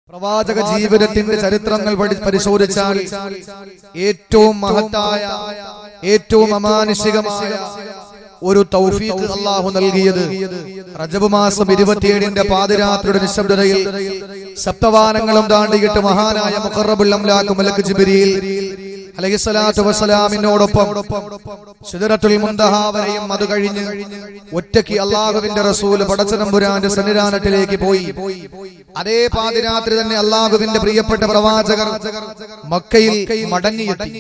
പ്രവാചക ജീവിതത്തിന്റെ ചരിത്രങ്ങൾ പഠി- പരിശോധിച്ചാൽ ഏറ്റവും മഹത്തായ ഏറ്റവും അമാനുഷികമായ ഒരു തൗഫീഖ് അള്ളാഹു നൽകിയത് റജബ് മാസം ഇരുപത്തിയേഴിന്റെ പാതിരാത്രിയുടെ നിശബ്ദതയിൽ സപ്തവാനങ്ങളും താണ്ടിയിട്ട് മഹാനായ മുഖറബുൽ അംലാഖ് മലക്ക് ജിബിരിയിൽ അലഹിസ്സലാത്തു വസ്സലാമിനോടൊപ്പം സിദറത്തുൽ മുന്തഹ വരെയും അത് കഴിഞ്ഞ് ഒറ്റയ്ക്ക് അള്ളാഹുവിന്റെ റസൂൽ പടച്ചതമ്പുരാന്റെ സന്നിധാനത്തിലേക്ക് പോയി അതേ പാതിരാത്രി തന്നെ അള്ളാഹുവിന്റെ പ്രിയപ്പെട്ട പ്രവാചകർ മക്കയിൽ മടങ്ങിയെത്തി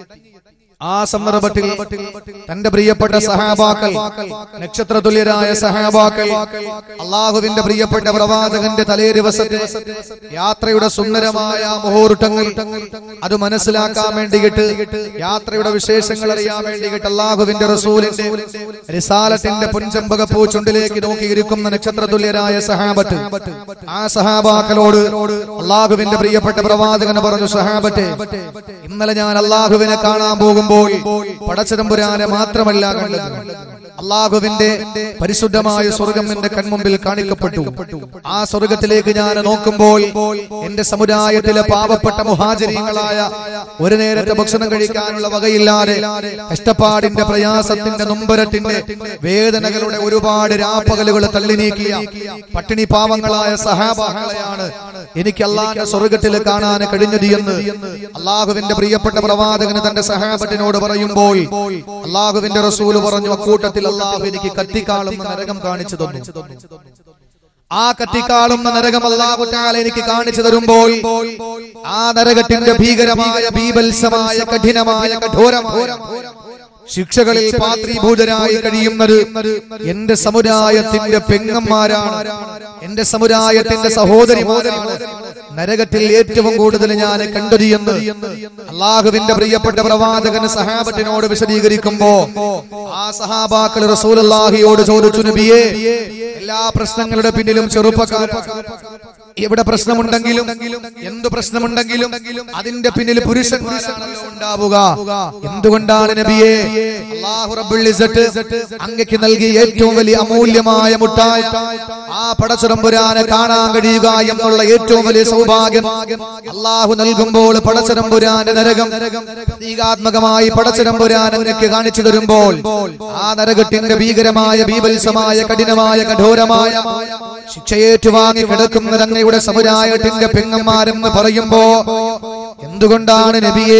ആ സന്ദർഭത്തിൽ തന്റെ പ്രിയപ്പെട്ട സഹാബാക്കൾ നക്ഷത്രതുല്യരായ സഹാബാക്കൾ അള്ളാഹുവിന്റെ പ്രിയപ്പെട്ട പ്രവാചകന്റെ തലേ ദിവസത്തെ യാത്രയുടെ സുന്ദരമായ മുഹൂർത്തങ്ങൾ അത് മനസ്സിലാക്കാൻ വേണ്ടിയിട്ട് യാത്രയുടെ വിശേഷങ്ങൾ അറിയാൻ വേണ്ടിയിട്ട് അള്ളാഹുവിന്റെ റസൂലിന്റെ റിസാലത്തിന്റെ പൊൻചമ്പകപ്പൂ ചുണ്ടിലേക്ക് നോക്കിയിരിക്കുന്ന നക്ഷത്രതുല്യരായ സഹാബത്ത് ആ സഹാബാക്കളോട് അള്ളാഹുവിന്റെ പ്രിയപ്പെട്ട പ്രവാചകൻ പറഞ്ഞു സഹാബത്തെ ഇന്നലെ ഞാൻ അള്ളാഹുവിനെ കാണാൻ പോകുമ്പോൾ പടച്ചതമ്പുരാനെ മാത്രമല്ല കണ്ടത് അള്ളാഹുവിന്റെ പരിശുദ്ധമായ സ്വർഗം എന്റെ കൺമുമ്പിൽ കാണിക്കപ്പെട്ടു ആ സ്വർഗത്തിലേക്ക് ഞാൻ നോക്കുമ്പോൾ എന്റെ സമുദായത്തിലെ പാവപ്പെട്ട മുഹാചര്യങ്ങളായ ഒരു നേരത്തെ ഭക്ഷണം കഴിക്കാനുള്ള വകയില്ലാതെ കഷ്ടപ്പാടിന്റെ പ്രയാസത്തിന്റെ നൊമ്പരത്തിന്റെ വേദനകളുടെ ഒരുപാട് രാപ്പകലുകൾ തള്ളി നീക്കിയ പട്ടിണി പാവങ്ങളായ സഹാബാക്കളെയാണ് എനിക്ക് അള്ളാന്റെ സ്വർഗത്തിൽ കാണാൻ കഴിഞ്ഞത് എന്ന് അള്ളാഹുവിന്റെ പ്രിയപ്പെട്ട പ്രവാചകന് തന്റെ സഹാബത്തിനോട് പറയുമ്പോൾ അള്ളാഹുവിന്റെ റസൂല് പറഞ്ഞു അക്കൂട്ടത്തിൽ അള്ളാഹു എനിക്ക് കത്തിക്കാളുന്ന നരകം കാണിച്ചു തന്നു ആ കത്തിക്കാളുന്ന നരകം അള്ളാഹു താല എനിക്ക് കാണിച്ചു തരുമ്പോൾ ആ നരകത്തിന്റെ ഭീകരമായ ബീഭത്സമായ കഠിനമായ കഠോരമായ ശിക്ഷകളിൽ പാത്രീഭൂതരായി കഴിയുന്നത് എന്റെ സമുദായത്തിന്റെ പെങ്ങന്മാരാണ് എന്റെ സമുദായത്തിന്റെ സഹോദരിമാരാണ് നരകത്തിൽ ഏറ്റവും കൂടുതൽ ഞാൻ കണ്ടത് എന്ന് അള്ളാഹുവിന്റെ പ്രിയപ്പെട്ട പ്രവാചകന് സഹാബത്തിനോട് വിശദീകരിക്കുമ്പോ ആ സഹാബാക്കൾ റസൂലുള്ളാഹിയോട് ചോദിച്ചു നബിയെ എല്ലാ പ്രശ്നങ്ങളുടെ പിന്നിലും ചെറുപ്പക്കാർ എവിടെ പ്രശ്നമുണ്ടെങ്കിലും എന്ത് പ്രശ്നമുണ്ടെങ്കിലും അതിന്റെ പിന്നിൽ പുരുഷന്മാരാണല്ലോ ഉണ്ടാവുക എന്തുകൊണ്ടാണ് നബിയെ അല്ലാഹു റബ്ബുൽ ഇസ്സത്ത് അങ്ങക്ക് നൽകിയ ഏറ്റവും വലിയ അമൂല്യമായ മുട്ടായ ആ പടച്ചുറമ്പുരാനെ കാണാൻ കഴിയുക എന്നുള്ള ഏറ്റവും വലിയ സൗഭാഗ്യം അള്ളാഹു നൽകുമ്പോൾ പടച്ചുറമ്പുരാന്റെ നരകം പ്രതീകാത്മകമായി പടച്ചുറമ്പുരാൻ അങ്ങക്ക് കാണിച്ചു തരുമ്പോൾ ആ നരകത്തിന്റെ ഭീകരമായ ബീഭത്സമായ കഠിനമായ കഠോരമായ ശിക്ഷയേറ്റുവാങ്ങി കിടക്കുന്നത് അങ്ങയുടെ സമുദായത്തിന്റെ പെങ്ങന്മാരെന്ന് പറയുമ്പോ എന്തുകൊണ്ടാണ് നബിയേ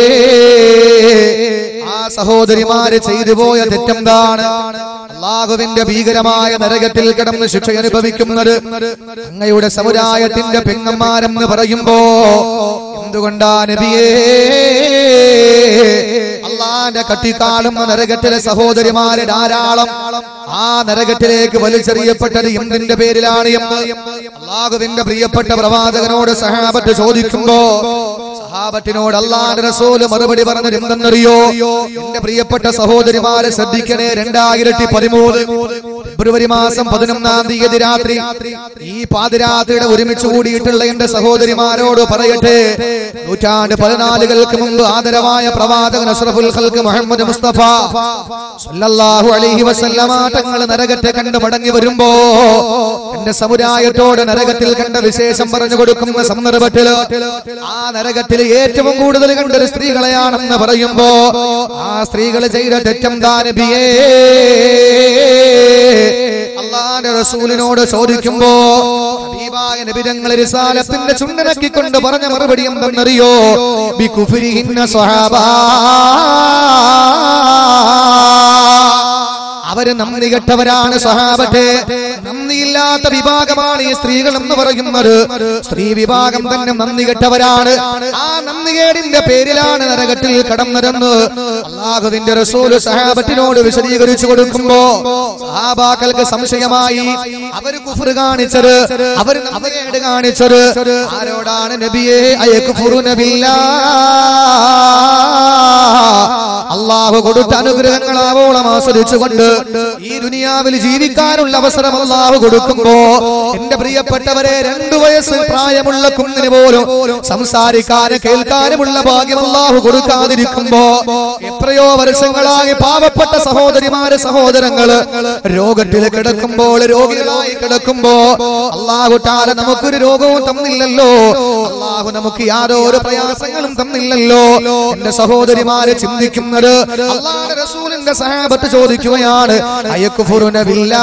ആ സഹോദരിമാര് ചെയ്തു പോയ തെറ്റെന്താണ് അള്ളാഹുവിന്റെ ഭീകരമായ നരകത്തിൽ കിടന്ന് ശിക്ഷ അനുഭവിക്കുന്നത് അങ്ങയുടെ സമുദായത്തിന്റെ പെങ്ങന്മാരെന്ന് പറയുമ്പോ എന്തുകൊണ്ടാ നബിയേ അള്ളാന്റെ കത്തിക്കാളുന്ന നരകത്തിലെ സഹോദരിമാര് ധാരാളം ആ നരകത്തിലേക്ക് വലിച്ചെറിയപ്പെട്ടത് എന്തിന്റെ പേരിലാണ് എന്ന് അള്ളാഹുവിന്റെ പ്രിയപ്പെട്ട പ്രവാചകനോട് സഹാബത്ത് ചോദിക്കുമ്പോ സഹാബത്തിനോട് അള്ളാന്റെ റസൂല് മറുപടി പറഞ്ഞത് എന്തെന്നറിയോ എന്റെ പ്രിയപ്പെട്ട സഹോദരിമാരെ ശ്രദ്ധിക്കണേ രണ്ടായിരത്തി പതിമൂന്ന് ഫെബ്രുവരി മാസം പതിനൊന്നാം തീയതി രാത്രി ഈ പാതിരാത്രിയുടെ ഒരുമിച്ച് കൂടിയിട്ടുള്ള എന്റെ സഹോദരിമാരോട് പറയട്ടെ നൂറ്റാണ്ട് പതിനാലുകൾക്ക് മുമ്പ് ആദരവായ പ്രവാചകൻ അഷ്റഫുൽ ഖൽക്ക് മുഹമ്മദ് മുസ്തഫ സല്ലല്ലാഹു അലൈഹി വസല്ലമ തങ്ങൾ നരകത്തെ കണ്ട് മടങ്ങി വരുമ്പോ എന്റെ സമുദായത്തോട് നരകത്തിൽ കണ്ട വിശേഷം പറഞ്ഞു കൊടുക്കുന്ന സന്ദർഭത്തിൽ ആ നരകത്തിൽ ഏറ്റവും കൂടുതൽ കണ്ടൊരു സ്ത്രീകളെയാണെന്ന് പറയുമ്പോ ആ സ്ത്രീകൾ ചെയ്ത തെറ്റെന്താ നബിയേ അള്ളാന്റെ റസൂലിനോട് ചോദിക്കുമ്പോ ഹബീബായ നബിതങ്ങൾ റിസാലത്തിന്റെ ചുണ്ടനക്കിക്കൊണ്ട് പറഞ്ഞ മറുപടി എന്തെന്നറിയോ ബികുഫ്രിഹിന്ന സ്വഹാബാ അവര് നന്ദി കെട്ടവരാണ് സഹാബത്തെ നന്ദിയില്ലാത്ത വിഭാഗമാണ് ഈ സ്ത്രീകൾ എന്ന് പറയുന്നത് സ്ത്രീ വിഭാഗം തന്നെ നന്ദി കെട്ടവരാണ് ആ നന്ദികേടിന്റെ പേരിലാണ് നരകത്തിൽ കടന്നതെന്ന് അള്ളാഹുവിന്റെ റസൂല് സഹാബത്തിനോട് വിശദീകരിച്ചു കൊടുക്കുമ്പോ സഹാബാക്കൾക്ക് സംശയമായി അവര് കുഫർ കാണിച്ചത് അവർ നന്ദികേട് കാണിച്ചത് ആരോടാണ് നബിയെ അയക്കുഫുറു നബില്ലാ അള്ളാഹു കൊടുത്ത അനുഗ്രഹങ്ങൾ ആവോളം ആസ്വദിച്ചുകൊണ്ട് ഈ ഈ ദുനിയാവിൽ ജീവിക്കാനുള്ള അവസരം അള്ളാഹു കൊടുക്കുമ്പോ എന്റെ പ്രിയപ്പെട്ടവരെ രണ്ടു വയസ്സ് പ്രായമുള്ള കുഞ്ഞിന് പോലും സംസാരിക്കാനും കേൾക്കാനുമുള്ള ഭാഗ്യം അള്ളാഹു കൊടുക്കാതിരിക്കുമ്പോ എത്രയോ വർഷങ്ങളായി പാവപ്പെട്ട സഹോദരിമാര് സഹോദരങ്ങള് രോഗത്തിൽ കിടക്കുമ്പോൾ രോഗികളായി കിടക്കുമ്പോ അള്ളാഹു താല നമുക്കൊരു രോഗവും തന്നില്ലല്ലോ അള്ളാഹു നമുക്ക് യാതൊരു പ്രയാസങ്ങളും തന്നില്ലല്ലോ എന്റെ സഹോദരിമാര് ചിന്തിക്കുന്നത് അള്ളാഹുന്റെ റസൂലിന്റെ സഹാബത്ത് ചോദിക്കുകയാണ് അയക്കുഫുറുന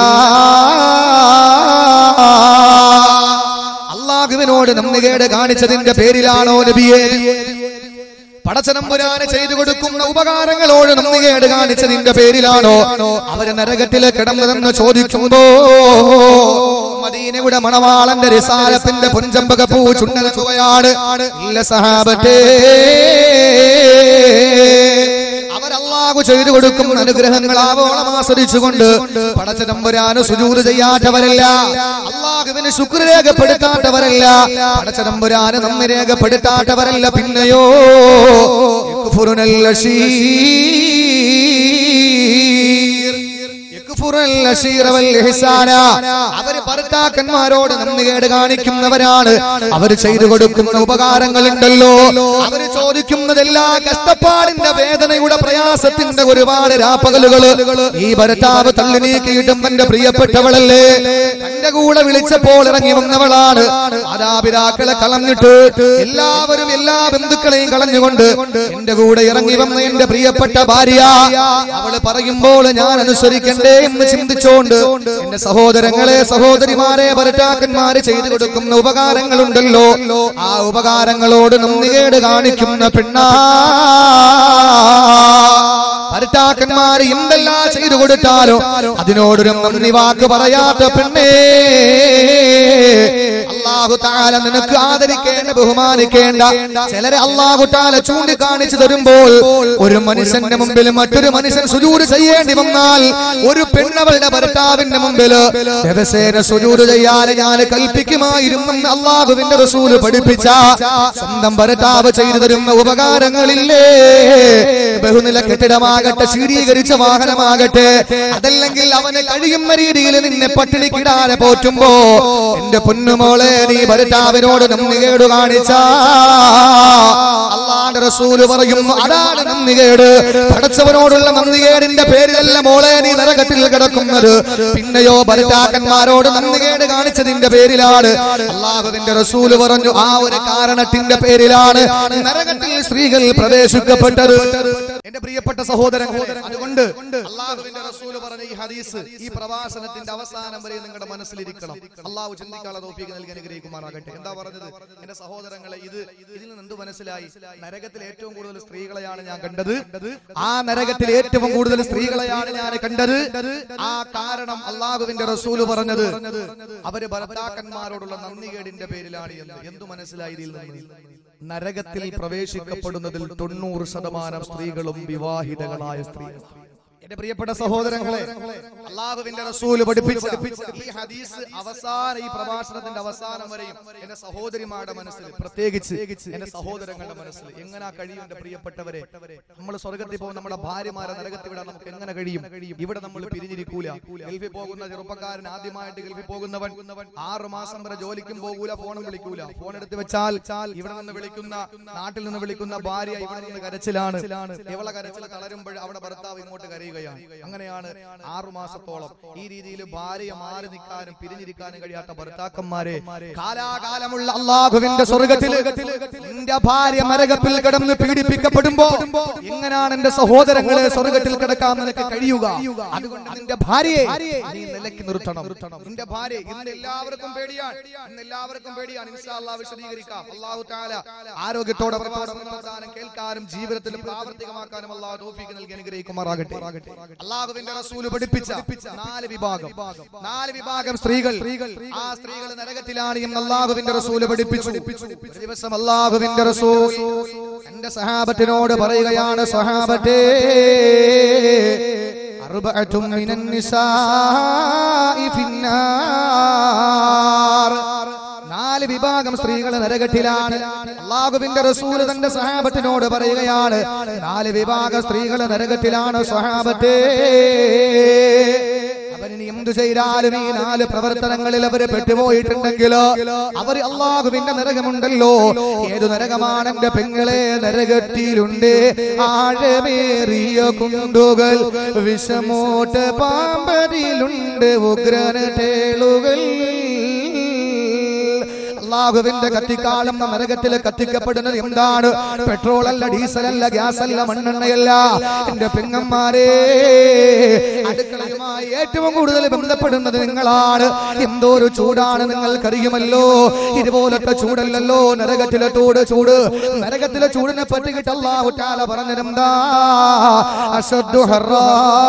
അള്ളാഹുവിനോട് നമ്മികേട് കാണിച്ചതിന്റെ പേരിലാണോ നബിയെ പടച്ചനമ്പുരാന് ചെയ്തു കൊടുക്കുന്ന ഉപകാരങ്ങളോട് നമ്മികേട് കാണിച്ചതിന്റെ പേരിലാണോ അവര് നരകത്തില് കിടന്നതെന്ന് ചോദിക്കുമ്പോ മദീനയുടെ മണവാളന്റെ റിസാലത്തിന്റെ പൊൻചമ്പക പൂ ചുണ്ടനക്കുകയാണ് ഇല്ല സഹാബത്തേ അവരല്ലാഹു ചെയ്തു കൊടുക്കുന്ന അനുഗ്രഹങ്ങൾ ആവോളം ആസ്വദിച്ചുകൊണ്ട് പടച്ചതമ്പുരാന് സുജൂത് ചെയ്യാത്തവരല്ല അള്ളാഹുവിന് ശുക്ർ രേഖപ്പെടുത്താത്തവരല്ല പടച്ചതമ്പുരാന് നന്ദി രേഖപ്പെടുത്താത്തവരല്ല പിന്നെയോ യക്ഫുറുനൽ അശീർ. യക്ഫുറുൽ അശീറ വൽ ഇഹ്സാന. അവര് ഭർത്താക്കന്മാരോട് നന്ദികേട് കാണിക്കുന്നവരാണ് അവര് ചെയ്തു കൊടുക്കുന്ന ഉപകാരങ്ങൾ ഉണ്ടല്ലോ അവര് ചോദിക്കുന്നതെല്ലാ കഷ്ടപ്പാടിന്റെ വേദനയുടെ പ്രയാസത്തിന്റെ ഒരുപാട് രാപ്പകലുകള് ഈ ഭർത്താവ് തള്ളി നീക്കിയിട്ടും തന്റെ പ്രിയപ്പെട്ടവളല്ലേ തന്റെ കൂടെ വിളിച്ചപ്പോൾ ഇറങ്ങി വന്നവളാണ് മാതാപിതാക്കളെ കളഞ്ഞിട്ട് എല്ലാവരും എല്ലാ ബന്ധുക്കളെയും കളഞ്ഞുകൊണ്ട് എന്റെ കൂടെ ഇറങ്ങി വന്ന എന്റെ പ്രിയപ്പെട്ട ഭാര്യ അവള് പറയുമ്പോൾ ഞാൻ അനുസരിക്കണ്ടേ എന്ന് ചിന്തിച്ചോണ്ട് എന്റെ സഹോദരങ്ങളെ സഹോദരിമാരെ ഭരട്ടാക്കന്മാര് ചെയ്തു കൊടുക്കുന്ന ഉപകാരങ്ങളുണ്ടല്ലോ ആ ഉപകാരങ്ങളോട് നന്ദികേട് കാണിക്കുന്ന പെണ്ണാ ഭരട്ടാക്കന്മാര് എന്തെല്ലാം ചെയ്തു കൊടുത്താലോ അതിനോടൊരു നന്ദി വാക്ക് പറയാത്ത പെണ്ണേ അള്ളാഹു താല നിനക്ക് ആദരിക്കേണ്ട ബഹുമാനിക്കേണ്ട ചിലരെ അള്ളാഹു താല ചൂണ്ടിക്കാണിച്ചു തരുമ്പോൾ ഒരു മനുഷ്യന്റെ മുമ്പിൽ മറ്റൊരു മനുഷ്യൻ സുജൂര് ചെയ്യേണ്ടി വന്നാൽ ഒരു പെണ്ണവളുടെ ഭർത്താവിന്റെ മുമ്പിൽ ദിവസേന സുജൂര് ചെയ്യാതെ ഞാൻ കൽപ്പിക്കുമായിരുന്നെന്ന് അള്ളാഹുവിന്റെ റസൂല് പഠിപ്പിച്ച സ്വന്തം ഭർത്താവ് ചെയ്തു തരുന്ന ഉപകാരങ്ങളില്ലേ ബഹുനില കെട്ടിടമാകട്ടെ ശീരീകരിച്ച വാഹനമാകട്ടെ അതല്ലെങ്കിൽ അവന് കഴിയുന്ന രീതിയിൽ നിന്നെ പട്ടിണിക്കിടാതെ പോറ്റുമ്പോ എന്റെ പൊന്നുമോളെ നീ ഭർത്താവിനോട് നന്ദികേട് കാണിച്ച അള്ളാന്റെ റസൂല് പറയുന്നു അതാണ് നന്ദികേട് പടച്ചവനോടുള്ള നന്ദികേടിന്റെ പേരിലല്ല മോളെ നീ നരകത്തിൽ കിടക്കുന്നത് പിന്നെയോ ഭർത്താക്കന്മാരോട് നന്ദികേട് കാണിച്ചതിന്റെ പേരിലാണ് അള്ളാഹുവിന്റെ റസൂല് പറഞ്ഞു ആ ഒരു കാരണത്തിന്റെ പേരിലാണ് നരകത്തിൽ സ്ത്രീകൾ പ്രവേശിക്കപ്പെട്ടത് എന്റെ പ്രിയപ്പെട്ട സഹോദരങ്ങളെ അതുകൊണ്ട് അള്ളാഹുവിന്റെ റസൂല് പറഞ്ഞ ഈ ഹദീസ് ഈ പ്രവാസനത്തിന്റെ അവസാനം വരെ നിങ്ങളുടെ മനസ്സിലിരിക്കണം അള്ളാഹു ചിന്തിക്കാനുള്ള തോഫീക്ക് നൽകി അനുഗ്രഹിക്കുമാറാകട്ടെ എന്താ പറഞ്ഞത് എന്റെ സഹോദരങ്ങളെ ഇത് ഇതിൽ നിന്ന് എന്ത് മനസ്സിലായി നരകത്തിൽ ഏറ്റവും കൂടുതൽ സ്ത്രീകളെയാണ് ഞാൻ കണ്ടത് ആ നരകത്തിൽ ഏറ്റവും കൂടുതൽ സ്ത്രീകളെയാണ് ഞാൻ കണ്ടത് ആ കാരണം അള്ളാഹുവിന്റെ റസൂല് പറഞ്ഞത് അവര് ഭർത്താക്കന്മാരോടുള്ള നന്ദികേടിന്റെ പേരിലാണ് എന്ന് എന്തു മനസ്സിലായി ഇതിൽ നിന്ന് നരകത്തിൽ പ്രവേശിക്കപ്പെടുന്നതിൽ തൊണ്ണൂറ് ശതമാനം സ്ത്രീകളും വിവാഹിതകളായ സ്ത്രീകൾ എന്റെ പ്രിയപ്പെട്ട സഹോദരങ്ങളെ അള്ളാഹുവിന്റെ റസൂല് പഠിപ്പിച്ച ഈ ഹദീസ് അവസാന ഈ പ്രഭാഷണത്തിന്റെ അവസാനം വരെയും എന്റെ സഹോദരിമാരുടെ മനസ്സിൽ പ്രത്യേകിച്ച് എന്റെ സഹോദരങ്ങളുടെ മനസ്സിൽ എങ്ങനെ കഴിയും എന്റെ പ്രിയപ്പെട്ടവരെ നമ്മൾ സ്വർഗത്തിൽ പോകുന്ന നമ്മുടെ ഭാര്യമാരെ നരകത്തിൽ വിടാൻ നമുക്ക് എങ്ങനെ കഴിയും ഇവിടെ നമ്മൾ പിരിഞ്ഞിരിക്കൂല ഗൾഫിൽ പോകുന്ന ചെറുപ്പക്കാരൻ ആദ്യമായിട്ട് ഗൾഫിൽ പോകുന്നവൻ ആറു മാസം വരെ ജോലിക്കും പോകൂല ഫോണും വിളിക്കൂല ഫോൺ എടുത്ത് വെച്ചാൽ ഇവിടെ നിന്ന് വിളിക്കുന്ന നാട്ടിൽ നിന്ന് വിളിക്കുന്ന ഭാര്യ ഇവിടെ നിന്ന് കരച്ചിലാണ് ഇവളെ കരച്ചിൽ തളരുമ്പോൾ അവിടെ ഭർത്താവ് ഇങ്ങോട്ട് കരയുകയാണ് അങ്ങനെയാണ് ആറു മാസത്തോളം ഈ രീതിയിൽ ഭാര്യ മാറി നിൽക്കാനും പിരിഞ്ഞിരിക്കാനും കഴിയാത്ത ഭർത്താക്കന്മാരെ കാലാകാലമുള്ള അള്ളാഹുവിന്റെ സ്വർഗത്തിൽ നിന്റെ ഭാര്യ മരകപ്പിൽ കിടന്ന് പീഡിപ്പിക്കപ്പെടുമ്പോ എങ്ങനെയാണ് എന്റെ സഹോദരങ്ങളെ സ്വർഗത്തിൽ കിടക്കാൻ നിനക്ക് കഴിയുക അതുകൊണ്ട് നിന്റെ ഭാര്യയെ നീ നിലയ്ക്ക് നിർത്തണം നിന്റെ ഭാര്യ ഇന്ന് എല്ലാവർക്കും പേടിയാണ് ഇന്ന് എല്ലാവർക്കും പേടിയാണ് ഇൻഷാ അല്ലാഹ് വിശദീകരിക്കാം അള്ളാഹു താല ആരോഗ്യത്തോടെ പ്രവർത്തനം കേൾക്കാനും ജീവിതത്തിൽ പ്രാവർത്തികമാക്കാനും അള്ളാഹു തോഫിക്ക് നൽകി അനുഗ്രഹിക്കുമാറാകട്ടെ അള്ളാഹുവിന്റെ റസൂല് പഠിപ്പിച്ച നാല് വിഭാഗം നാല് വിഭാഗം സ്ത്രീകൾ ആ സ്ത്രീകൾ നരകത്തിലാണ് എന്ന് അള്ളാഹുവിന്റെ റസൂല് പഠിപ്പിച്ചു ഒരു ദിവസം അള്ളാഹുവിന്റെ റസൂൽ എന്റെ സഹാബത്തിനോട് പറയുകയാണ് സഹാബത്തേ أربعة من النساء في النار നാല് വിഭാഗം സ്ത്രീകൾ നരകത്തിലാണ് അള്ളാഹുവിന്റെ റസൂല് തന്റെ സഹാബത്തിനോട് പറയുകയാണ് നാല് വിഭാഗം സ്ത്രീകൾ നരകത്തിലാണ് സഹാബത്തേ ഇനി എന്തു ചെയ്താലും ഈ നാല് പ്രവർത്തനങ്ങളിൽ അവർ പെട്ടുപോയിട്ടുണ്ടെങ്കിൽ അവർ അള്ളാഹുവിന്റെ നരകമുണ്ടല്ലോ ഏതു നരകമാണ് എന്റെ പെങ്ങളെ നരകത്തിലുണ്ട് ആഴമേറിയ കുണ്ടുകൾ വിഷമോട്ട് പാമ്പരിലുണ്ട് ഉഗ്രന ടേളുകൾ അള്ളാഹുവിന്റെ കത്തിക്കാളുന്ന നരകത്തിൽ കത്തിക്കപ്പെടുന്നത് എന്താണ് പെട്രോൾ അല്ല ഡീസൽ അല്ല ഗ്യാസ് അല്ല മണ്ണെണ്ണയല്ല എന്റെ പെങ്ങന്മാരെ അടുക്കളയുമായി ഏറ്റവും കൂടുതൽ ബന്ധപ്പെടുന്നത് നിങ്ങളാണ് എന്തോ ഒരു ചൂടാണ് നിങ്ങൾക്കറിയുമല്ലോ ഇതുപോലത്തെ ചൂടല്ലല്ലോ നരകത്തിലെ ചൂട് ചൂട് നരകത്തിലെ ചൂടിനെ പറ്റിയിട്ട് അള്ളാഹു താല പറഞ്ഞിരുന്നാ അസദ്ദു ഹറാ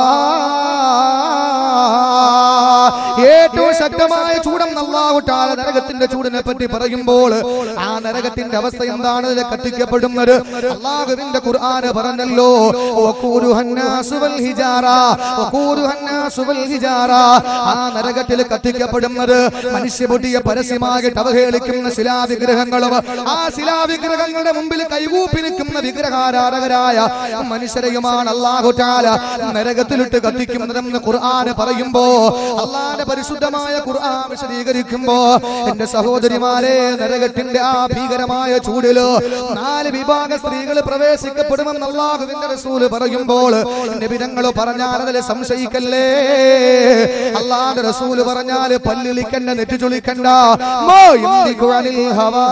ഏറ്റവും ശക്തമായ ചൂടം അള്ളാഹുട്ടാല നരകത്തിന്റെ ചൂടിനെ പറ്റി പറയുമ്പോൾ ആ നരകത്തിന്റെ അവസ്ഥ എന്താണ് ഇതിൽ കത്തിക്കപ്പെടുന്നത് അള്ളാഹുവിന്റെ ഖുർആന് പറഞ്ഞല്ലോ വഖൂരുഹന്നാസു വൽ ഹിജാറ വഖൂരുഹന്നാസു വൽ ഹിജാറ ആ നരകത്തിൽ കത്തിക്കപ്പെടുന്നത് മനുഷ്യബുദ്ധിയെ പരസ്യമായിട്ട് അവഹേളിക്കുന്ന ശിലാവിഗ്രഹങ്ങളും ആ ശിലാവിഗ്രഹങ്ങളുടെ മുമ്പിൽ കൈകൂപ്പി നിൽക്കുന്ന വിഗ്രഹാരാധകരായ മനുഷ്യരെയുമാണ് അള്ളാഹുട്ടാല നരകത്തിലിട്ട് കത്തിക്കുന്നതെന്ന് ഖുർആന് പറയുമ്പോ അള്ളാന്റെ പരിശുദ്ധമായ ഖുർആൻ വിശദീകരിക്കുമ്പോ എന്റെ സഹോദരിമാരെ നരകത്തിന്റെ ആ ഭീകരമായ ചൂടില് നാല് വിഭാഗ സ്ത്രീകൾ പ്രവേശിക്കപ്പെടുമെന്ന് അള്ളാഹുവിന്റെ റസൂല് പറയുമ്പോൾ നബിതങ്ങൾ പറഞ്ഞാൽ അതിൽ സംശയിക്കല്ലേ അള്ളാന്റെ റസൂല് പറഞ്ഞാല് പല്ലിളിക്കണ്ട നെറ്റി ചുളിക്കണ്ട മോ യന്തിഖു അനിൽ ഹവാ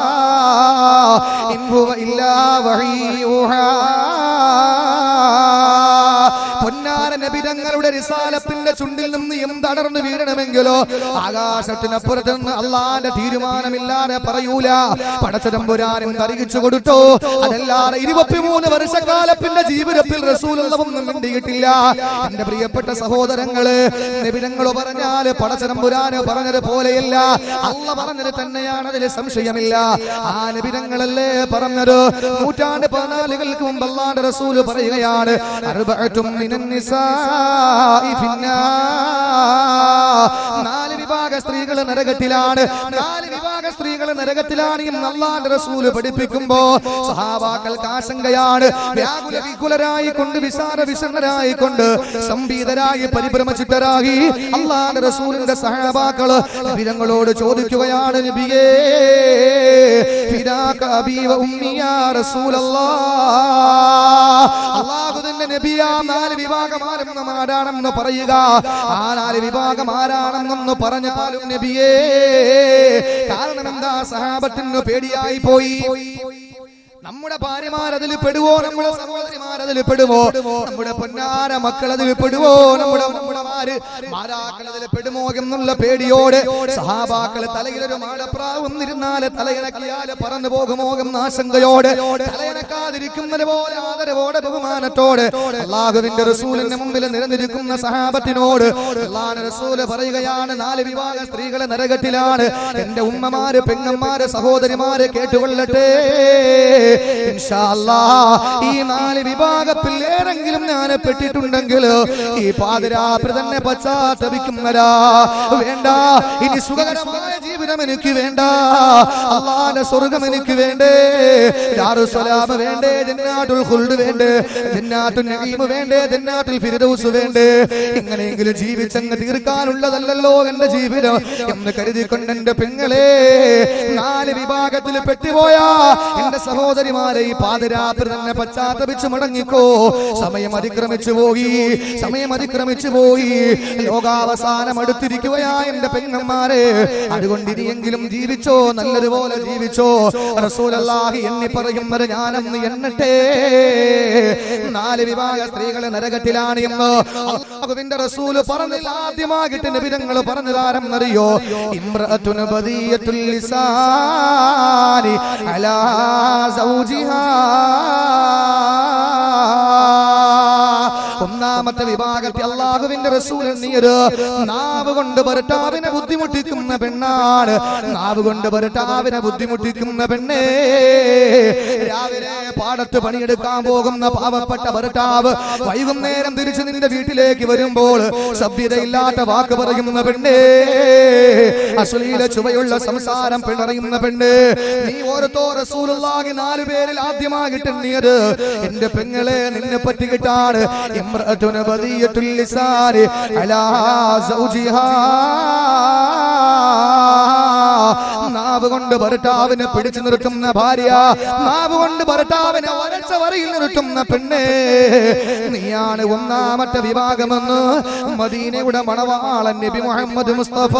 ഇൻ ഹുവ ഇല്ലാ വഹീയുഹാ പൊന്നാര നബിതങ്ങളുടെ റിസാലത്തിന്റെ ചുണ്ടിൽ നിന്ന് എന്തടർന്നു വീഴണമെങ്കിലോ ആകാശത്തിനപ്പുറത്ത് നിന്ന് അള്ളാന്റെ തീരുമാനമില്ലാതെ പറയൂല പടച്ചതമ്പുരാൻ അറിയിച്ചു കൊടുത്തു അതല്ലാതെ ഇരുപത്തിമൂന്ന് വർഷക്കാലത്തിന്റെ ജീവിതത്തിൽ റസൂലൊന്നും മിണ്ടിയിട്ടില്ല എന്റെ പ്രിയപ്പെട്ട സഹോദരങ്ങള് നബിതങ്ങൾ പറഞ്ഞാല് പടച്ചതമ്പുരാന് പറഞ്ഞത് പോലെയല്ല അല്ല പറഞ്ഞത് തന്നെയാണ് അതിൽ സംശയമില്ല ആ നബിതങ്ങളല്ലേ പറഞ്ഞത് നൂറ്റാണ്ട് പതിനാലുകൾക്ക് മുമ്പ് അള്ളാന്റെ റസൂല് പറയുകയാണ് അറുപറ്റും നാല് വിഭാഗ സ്ത്രീകൾ നരകത്തിലാണ് നാല് വിഭാഗ സ്ത്രീകൾ നരകത്തിലാണ് എന്ന് അള്ളാന്റെ റസൂല് പഠിപ്പിക്കുമ്പോ സഹാബാക്കൾക്ക് ആശങ്കയാണ് വ്യാകുല വികുലരായി കൊണ്ട് വിശാല വിഷണ്ണരായി കൊണ്ട് സംഭീതരായി പരിഭ്രമചിത്തരായി അള്ളാന്റെ റസൂലിന്റെ സഹാബാക്കള് നബിതങ്ങളോട് ചോദിക്കുകയാണ് നബിയേ ഫിദാക അബീ വ ഉമ്മി യാ റസൂലല്ലാഹ് അള്ളാഹു തന്നെ നബിയാ നാല് വിഭാഗമാരെന്ന് ആരാണെന്ന് പറയുക ആ നാല് വിഭാഗം ആരാണെന്നൊന്ന് പറഞ്ഞാലും നബിയേ കാരണം എന്താ സഹാബത്തിന് പേടിയായി പോയി നമ്മുടെ ഭാര്യമാർ അതിൽ പെടുവോ നമ്മുടെ സഹോദരിമാർ അതിൽ പെടുവോ നമ്മുടെ പൊന്നാര മക്കൾ അതിൽ പെടുവോ നമ്മുടെ നമ്മുടെമാര് മാതാക്കൾ അതിൽ പെടുമോ എന്നുള്ള പേടിയോടെ സഹാബാക്കൾ തലയിലൊരു മാടപ്രാവ് വന്നിരുന്നാല് തലയിണക്കിയാല് പറന്നു പോകുമോ എന്ന ആശങ്കയോടെ തലയിണക്കാതിരിക്കുന്നത് പോലെ ആദരവോടെ ബഹുമാനത്തോടെ അള്ളാഹുവിന്റെ റസൂലിന്റെ മുമ്പിൽ നിരന്നിരിക്കുന്ന സഹാബത്തിനോട് അള്ളാഹ് റസൂല് പറയുകയാണ് നാല് വിഭാഗ സ്ത്രീകളെ നരകത്തിലാണ് എന്റെ ഉമ്മമാര് പെങ്ങന്മാര് സഹോദരിമാര് കേട്ടുകൊള്ളട്ടെ ഇൻഷാ അല്ലാ, ഈ നാല് വിഭാഗത്തിൽ ഏതെങ്കിലും ഞാൻ പെട്ടിട്ടുണ്ടെങ്കിൽ ഈ പാതിരാത്രി തന്നെ പശ്ചാത്തപിക്കുന്നതാ വേണ്ട ഇനി സുഖകരമായ ജീവിതം എനിക്ക് വേണ്ട അള്ളാന്റെ സ്വർഗം എനിക്ക് വേണ്ടേ ദാറുസ്സലാമ വേണ്ടേ ജന്നാത്തുൽ ഖുൽദ് വേണ്ടേ ജന്നാത്തുൽ നഈം വേണ്ടേ ജന്നാത്തുൽ ഫിർദൗസ് വേണ്ടേ ഇങ്ങനെയെങ്കിലും ജീവിച്ചങ്ങ് തീർക്കാനുള്ളതല്ലല്ലോ എന്റെ ജീവിതം എന്ന് കരുതിക്കൊണ്ട് എന്റെ പെങ്ങളെ നാല് വിഭാഗത്തിൽ പെട്ടുപോയാ എന്റെ സഹോദരിമാരെ ഈ പാതിരാത്രി തന്നെ പശ്ചാത്തപിച്ച് മടങ്ങിക്കോ സമയം അതിക്രമിച്ചു പോയി സമയം അതിക്രമിച്ചു പോയി ലോകാവസാനം അടുത്തിരിക്കുകയാ എന്റെ പെങ്ങന്മാരെ അതുകൊണ്ട് ഇനിയെങ്കിലും ജീവിച്ചോ നല്ലതുപോലെ ജീവിച്ചോ റസൂലല്ലാഹി എണ്ണി പറയുന്നത് ഞാനെന്ന് എണ്ണട്ടെ നാല് വിഭാഗ സ്ത്രീകളെ നരകത്തിലാണ് എന്ന് അള്ളാഹുവിന്റെ റസൂല് പറഞ്ഞത് ആദ്യമാകിട്ട് നബിതങ്ങൾ പറഞ്ഞതാരം അറിയോ ഇമ്രഅത്തുൻ ബദിയത്തുൽ ലിസാനി അലാ സൗജിഹാ ഒന്നാമത്തെ വിഭാഗത്തിൽ അള്ളാഹുവിന്റെ റസൂൽ നീര് നാവ് കൊണ്ട് ഭർത്താവിനെ ബുദ്ധിമുട്ടിക്കുന്ന പെണ്ണാണ് നാവ് കൊണ്ട് ഭർത്താവിനെ ബുദ്ധിമുട്ടിക്കുന്ന പെണ്ണേ രാവിലെ പാടത്ത് പണിയെടുക്കാൻ പോകുന്ന പാവപ്പെട്ട ഭർത്താവ് വൈകുന്നേരം തിരിച്ച് നിന്റെ വീട്ടിലേക്ക് വരുമ്പോൾ സഭ്യതയില്ലാത്ത വാക്ക് പറയുന്ന പെണ്ണേ അശ്ലീല ചുവയുള്ള സംസാരം പിണറിയുന്ന പെണ്ണ് നീ ഓരത്തോ റസൂലുള്ളാഹി നാലു പേരിൽ ആദ്യമായിട്ട് എണ്ണിയത് എന്റെ പെങ്ങളെ നിന്നെ പറ്റിയിട്ടാണ് ഇമ്രഅത്തുന ജുനബദിയത്തുൽ ലിസാനി അലാ സൗജിഹാ നാവ് കൊണ്ട് ഭർത്താവിനെ പിടിച്ചു നിർത്തുന്ന ഭാര്യ നാവ് കൊണ്ട് ഭർത്താവിനെ വരച്ച വരയിൽ നിർത്തുന്ന പെണ്ണ് നീയാണ് ഒന്നാമത്തെ വിഭാഗമെന്ന് മദീനയുടെ മണവാളൻ നബി മുഹമ്മദ് മുസ്തഫ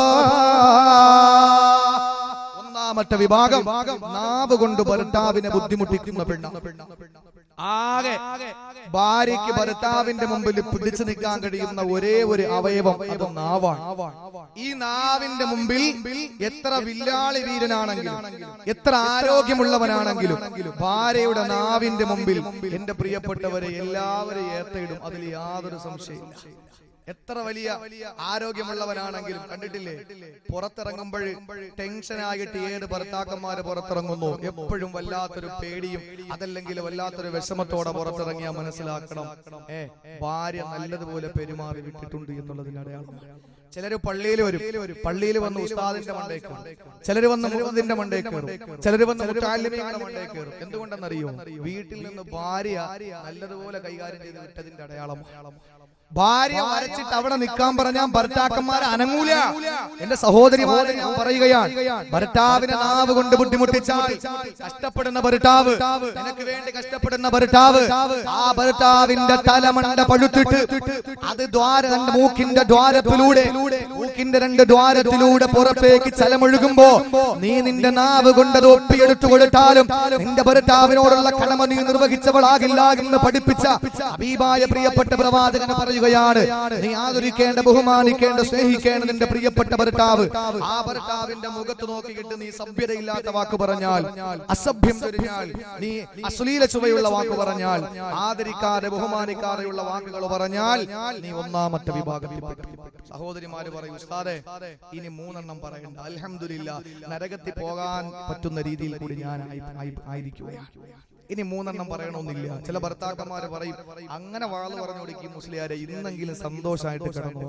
ഒന്നാമത്തെ വിഭാഗം നാവ് കൊണ്ട് ഭർത്താവിനെ ബുദ്ധിമുട്ടിക്കുന്ന പെണ്ണ ആകെ ഭാര്യയ്ക്ക് ഭർത്താവിന്റെ മുമ്പിൽ പിടിച്ചു നിൽക്കാൻ കഴിയുന്ന ഒരേ ഒരു അവയവം അത് നാവാണ് ഈ നാവിന്റെ മുമ്പിൽ എത്ര വില്ലാളി വീരനാണെങ്കിലും എത്ര ആരോഗ്യമുള്ളവനാണെങ്കിലും ഭാര്യയുടെ നാവിന്റെ മുമ്പിൽ എന്റെ പ്രിയപ്പെട്ടവരെ എല്ലാവരെയും ഏത്തയിടും അതിൽ യാതൊരു സംശയമില്ല എത്ര വലിയ ആരോഗ്യമുള്ളവനാണെങ്കിലും കണ്ടിട്ടില്ലേ പുറത്തിറങ്ങുമ്പോൾ ടെൻഷനായിട്ട് ഏത് ഭർത്താക്കന്മാര് പുറത്തിറങ്ങുന്നു എപ്പോഴും വല്ലാത്തൊരു പേടിയും അതല്ലെങ്കിൽ വല്ലാത്തൊരു വിഷമത്തോടെ പുറത്തിറങ്ങിയാൽ മനസ്സിലാക്കണം ഏ ഭാര്യ നല്ലതുപോലെ പെരുമാറി വിട്ടിട്ടുണ്ട് എന്നുള്ളതിന് അടയാളം ചിലര് പള്ളിയിൽ വരും പള്ളിയിൽ വന്ന് ഉസ്താദിന്റെ മണ്ടേ കയറും ചിലര് വന്ന് മുഹമ്മദിന്റെ മണ്ടേ കയറും ചിലര് വന്ന് മുത്താലിമിയുടെ മണ്ടേ കയറും എന്തുകൊണ്ടെന്നറിയോ വീട്ടിൽ നിന്ന് ഭാര്യ നല്ലതുപോലെ കൈകാര്യം ചെയ്ത് വിട്ടതിന്റെ അടയാളം ഭാര്യ വരച്ചിട്ട് അവിടെ നിൽക്കാൻ പറഞ്ഞാൽ ഭർത്താക്കന്മാർ അനങ്ങൂല എന്റെ സഹോദരിമാരെ ഞാൻ പറയുകയാണ് ഭർത്താവിനെ നാവ് കൊണ്ട് ബുദ്ധിമുട്ടിച്ചാൽ കഷ്ടപ്പെടുന്ന ഭർത്താവ് നിനക്ക് വേണ്ടി കഷ്ടപ്പെടുന്ന ഭർത്താവ് ആ ഭർത്താവിന്റെ തലമണ്ട പഴുത്തിട്ട് അത് ദ്വാര തന്റെ മൂക്കിന്റെ ദ്വാരത്തിലൂടെ മൂക്കിന്റെ രണ്ട് ദ്വാരത്തിലൂടെ പുറത്തേക്ക് ചലമൊഴുകുമ്പോ നീ നിന്റെ നാവ് കൊണ്ട് അത് ഒപ്പിയെടുത്തു കൊടുത്താലും നിന്റെ ഭർത്താവിനോടുള്ള കടമ നീ നിർവഹിച്ചവളാകില്ല എന്ന് പഠിപ്പിച്ച അബീബായ പ്രിയപ്പെട്ട പ്രവാചകനെ പറയുകയാണ് നീ ആദരിക്കേണ്ട ബഹുമാനിക്കേണ്ട സ്നേഹിക്കേണ്ട നിന്റെ പ്രിയപ്പെട്ട ഭർത്താവ് ആ ഭർത്താവിന്റെ മുഖത്ത് നോക്കിയിട്ട് നീ സഭ്യതയില്ലാത്ത വാക്ക് പറഞ്ഞാൽ അസഭ്യം ചൊരിഞ്ഞാൽ നീ അശ്ലീല ചുവയുള്ള വാക്ക് പറഞ്ഞാൽ ആദരിക്കാതെ ബഹുമാനിക്കാതെയുള്ള വാക്കുകൾ പറഞ്ഞാൽ നീ ഒന്നാമത്തെ വിഭാഗത്തിൽ സഹോദരിമാര് പറയും ഉസ്താദെ ഇനി മൂന്നെണ്ണം പറയണ്ട അൽഹംദുലില്ല നരകത്തിൽ പോകാൻ പറ്റുന്ന രീതിയിൽ കൂടി ഞാൻ ആയി- ആയി- ആയിരിക്കുകയാണ് ഇനി മൂന്നെണ്ണം പറയണമെന്നില്ല ചില ഭർത്താക്കന്മാര് പറയും അങ്ങനെ വാള് പറഞ്ഞു കൊടുക്കും മുസ്ലിയാരെ ഇന്നെങ്കിലും സന്തോഷമായിട്ട് കിടന്നു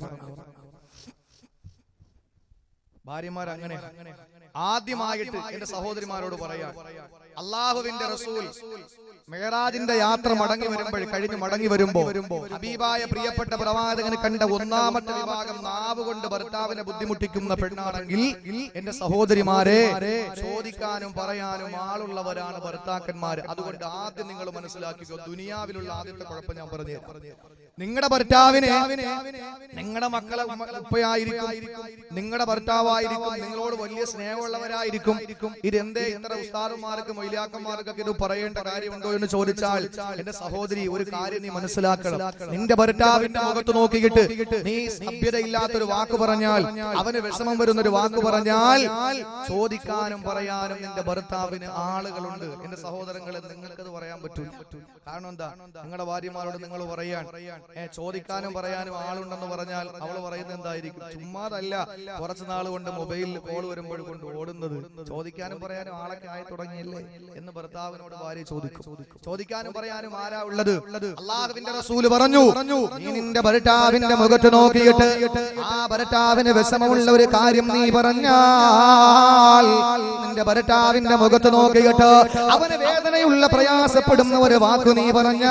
ഭാര്യമാർ അങ്ങനെ ആദ്യമായിട്ട് എന്റെ സഹോദരിമാരോട് പറയാം അള്ളാഹുവിന്റെ റസൂൽ മേറാജിന്റെ യാത്ര മടങ്ങി വരുമ്പോൾ കഴിഞ്ഞ് മടങ്ങി വരുമ്പോ ഹബീബായ പ്രിയപ്പെട്ട പ്രവാചകന് കണ്ട ഒന്നാമത്തെ വിഭാഗം നാവ് കൊണ്ട് ഭർത്താവിനെ ബുദ്ധിമുട്ടിക്കുന്ന പെണ്ണാണെങ്കിൽ എന്റെ സഹോദരിമാരെ ചോദിക്കാനും പറയാനും ആളുള്ളവരാണ് ഭർത്താക്കന്മാർ അതുകൊണ്ട് ആദ്യം നിങ്ങൾ മനസ്സിലാക്കുക ദുനിയാവിലുള്ള ആദ്യത്തെ കുഴപ്പം ഞാൻ പറഞ്ഞു നിങ്ങളുടെ ഭർത്താവിനെ നിങ്ങളുടെ മക്കളെ ഉമ്മ- ഉപ്പയായിരിക്കും നിങ്ങളുടെ ഭർത്താവായിരിക്കും നിങ്ങളോട് വലിയ സ്നേഹമുള്ളവരായിരിക്കും ഇതെന്തേ ഇത്ര ഉസ്താദുമാർക്ക് മൊയിലാക്കന്മാർക്കൊക്കെ ഇത് പറയേണ്ട കാര്യമുണ്ടോ എന്ന് ചോദിച്ചാൽ എന്റെ സഹോദരി ഒരു കാര്യം നീ മനസ്സിലാക്കണം നിന്റെ ഭർത്താവിന്റെ മുഖത്ത് നോക്കിയിട്ട് നീ സഭ്യതയില്ലാത്തൊരു വാക്ക് പറഞ്ഞാൽ അവന് വിഷമം വരുന്ന ഒരു വാക്ക് പറഞ്ഞാൽ ചോദിക്കാനും പറയാനും നിന്റെ ഭർത്താവിന് ആളുകളുണ്ട് എന്റെ സഹോദരങ്ങളെ നിങ്ങൾക്കത് പറയാൻ പറ്റൂല കാരണം എന്താ നിങ്ങളുടെ ഭാര്യമാരോട് നിങ്ങൾ പറയാൻ ഏ, ചോദിക്കാനും പറയാനും ആളുണ്ടെന്ന് പറഞ്ഞാൽ അവൾ പറയുന്നത് എന്തായിരിക്കും ചുമ്മാതല്ല കുറച്ച് നാൾ കൊണ്ട് മൊബൈലിൽ കോൾ വരുമ്പോൾ കൊണ്ട് ഓടുന്നത് ചോദിക്കാനും പറയാനും ആളൊക്കെ ആയി തുടങ്ങിയില്ലേ എന്ന് ഭർത്താവിനോട് ഭാര്യ ചോദിക്കും ചോദിക്കാനും പറയാനും ആരാ ഉള്ളത് അള്ളാഹുവിന്റെ റസൂല് പറഞ്ഞു നീ നിന്റെ ഭർത്താവിന്റെ മുഖത്ത് നോക്കിയിട്ട് ആ ഭർത്താവിന് വിഷമമുള്ള ഒരു കാര്യം നീ പറഞ്ഞാൽ നിന്റെ ഭർത്താവിന്റെ മുഖത്ത് നോക്കിയിട്ട് അവന് വേദനയുള്ള പ്രയാസപ്പെടുന്ന ഒരു വാക്ക് നീ പറഞ്ഞ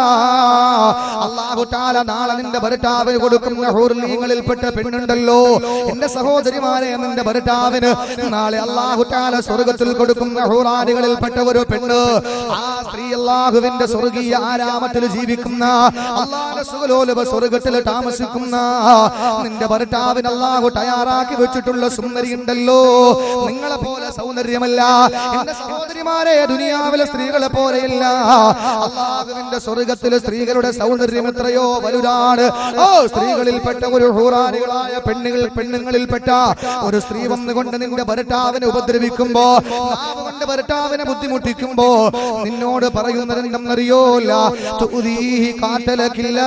അള്ളാഹു താല നാളെ നിന്റെ ഭർത്താവിന് കൊടുക്കുന്ന ഹൂർലീങ്ങളിൽപ്പെട്ട പെണ്ണുണ്ടല്ലോ എന്റെ സഹോദരിമാരെ നിന്റെ ഭർത്താവിന് നാളെ അള്ളാഹു താല സ്വർഗത്തിൽ കൊടുക്കുന്ന ഹൂറാദികളിൽപ്പെട്ട ഒരു പെണ്ണ് ആ സ്ത്രീ അള്ളാഹുവിന്റെ സ്വർഗീയ ആരാമത്തിൽ ജീവിക്കുന്ന അള്ളാഹുന്റെ സുഖലോലഭ സ്വർഗത്തിൽ താമസിക്കുന്ന നിന്റെ ഭർത്താവിന് അള്ളാഹു തയ്യാറാക്കി വെച്ചിട്ടുള്ള സുന്ദരി ഉണ്ടല്ലോ നിങ്ങളെ പോലെ സൗന്ദര്യമല്ല എന്റെ സഹോദരിമാരെ ദുനിയാവിലെ സ്ത്രീകളെ പോലെയല്ല അള്ളാഹുവിന്റെ സ്വർഗത്തിലെ സ്ത്രീകളുടെ സൗന്ദര്യം എത്രയോ വലുതാണ് ഓ സ്ത്രീകളിൽപ്പെട്ട ഒരു ഹൂറാനികളായ പെണ്ണുകൾ പെണ്ണുങ്ങളിൽപ്പെട്ട ഒരു സ്ത്രീ വന്നുകൊണ്ട് നിന്റെ ഭർത്താവിനെ ഉപദ്രവിക്കുമ്പോ നാവ് കൊണ്ട് ഭർത്താവിനെ ബുദ്ധിമുട്ടിക്കുമ്പോ നിന്നോട് പറയുന്നത് എന്തെന്നറിയോല്ല തുതീഹി കാട്ടലക്കില്ല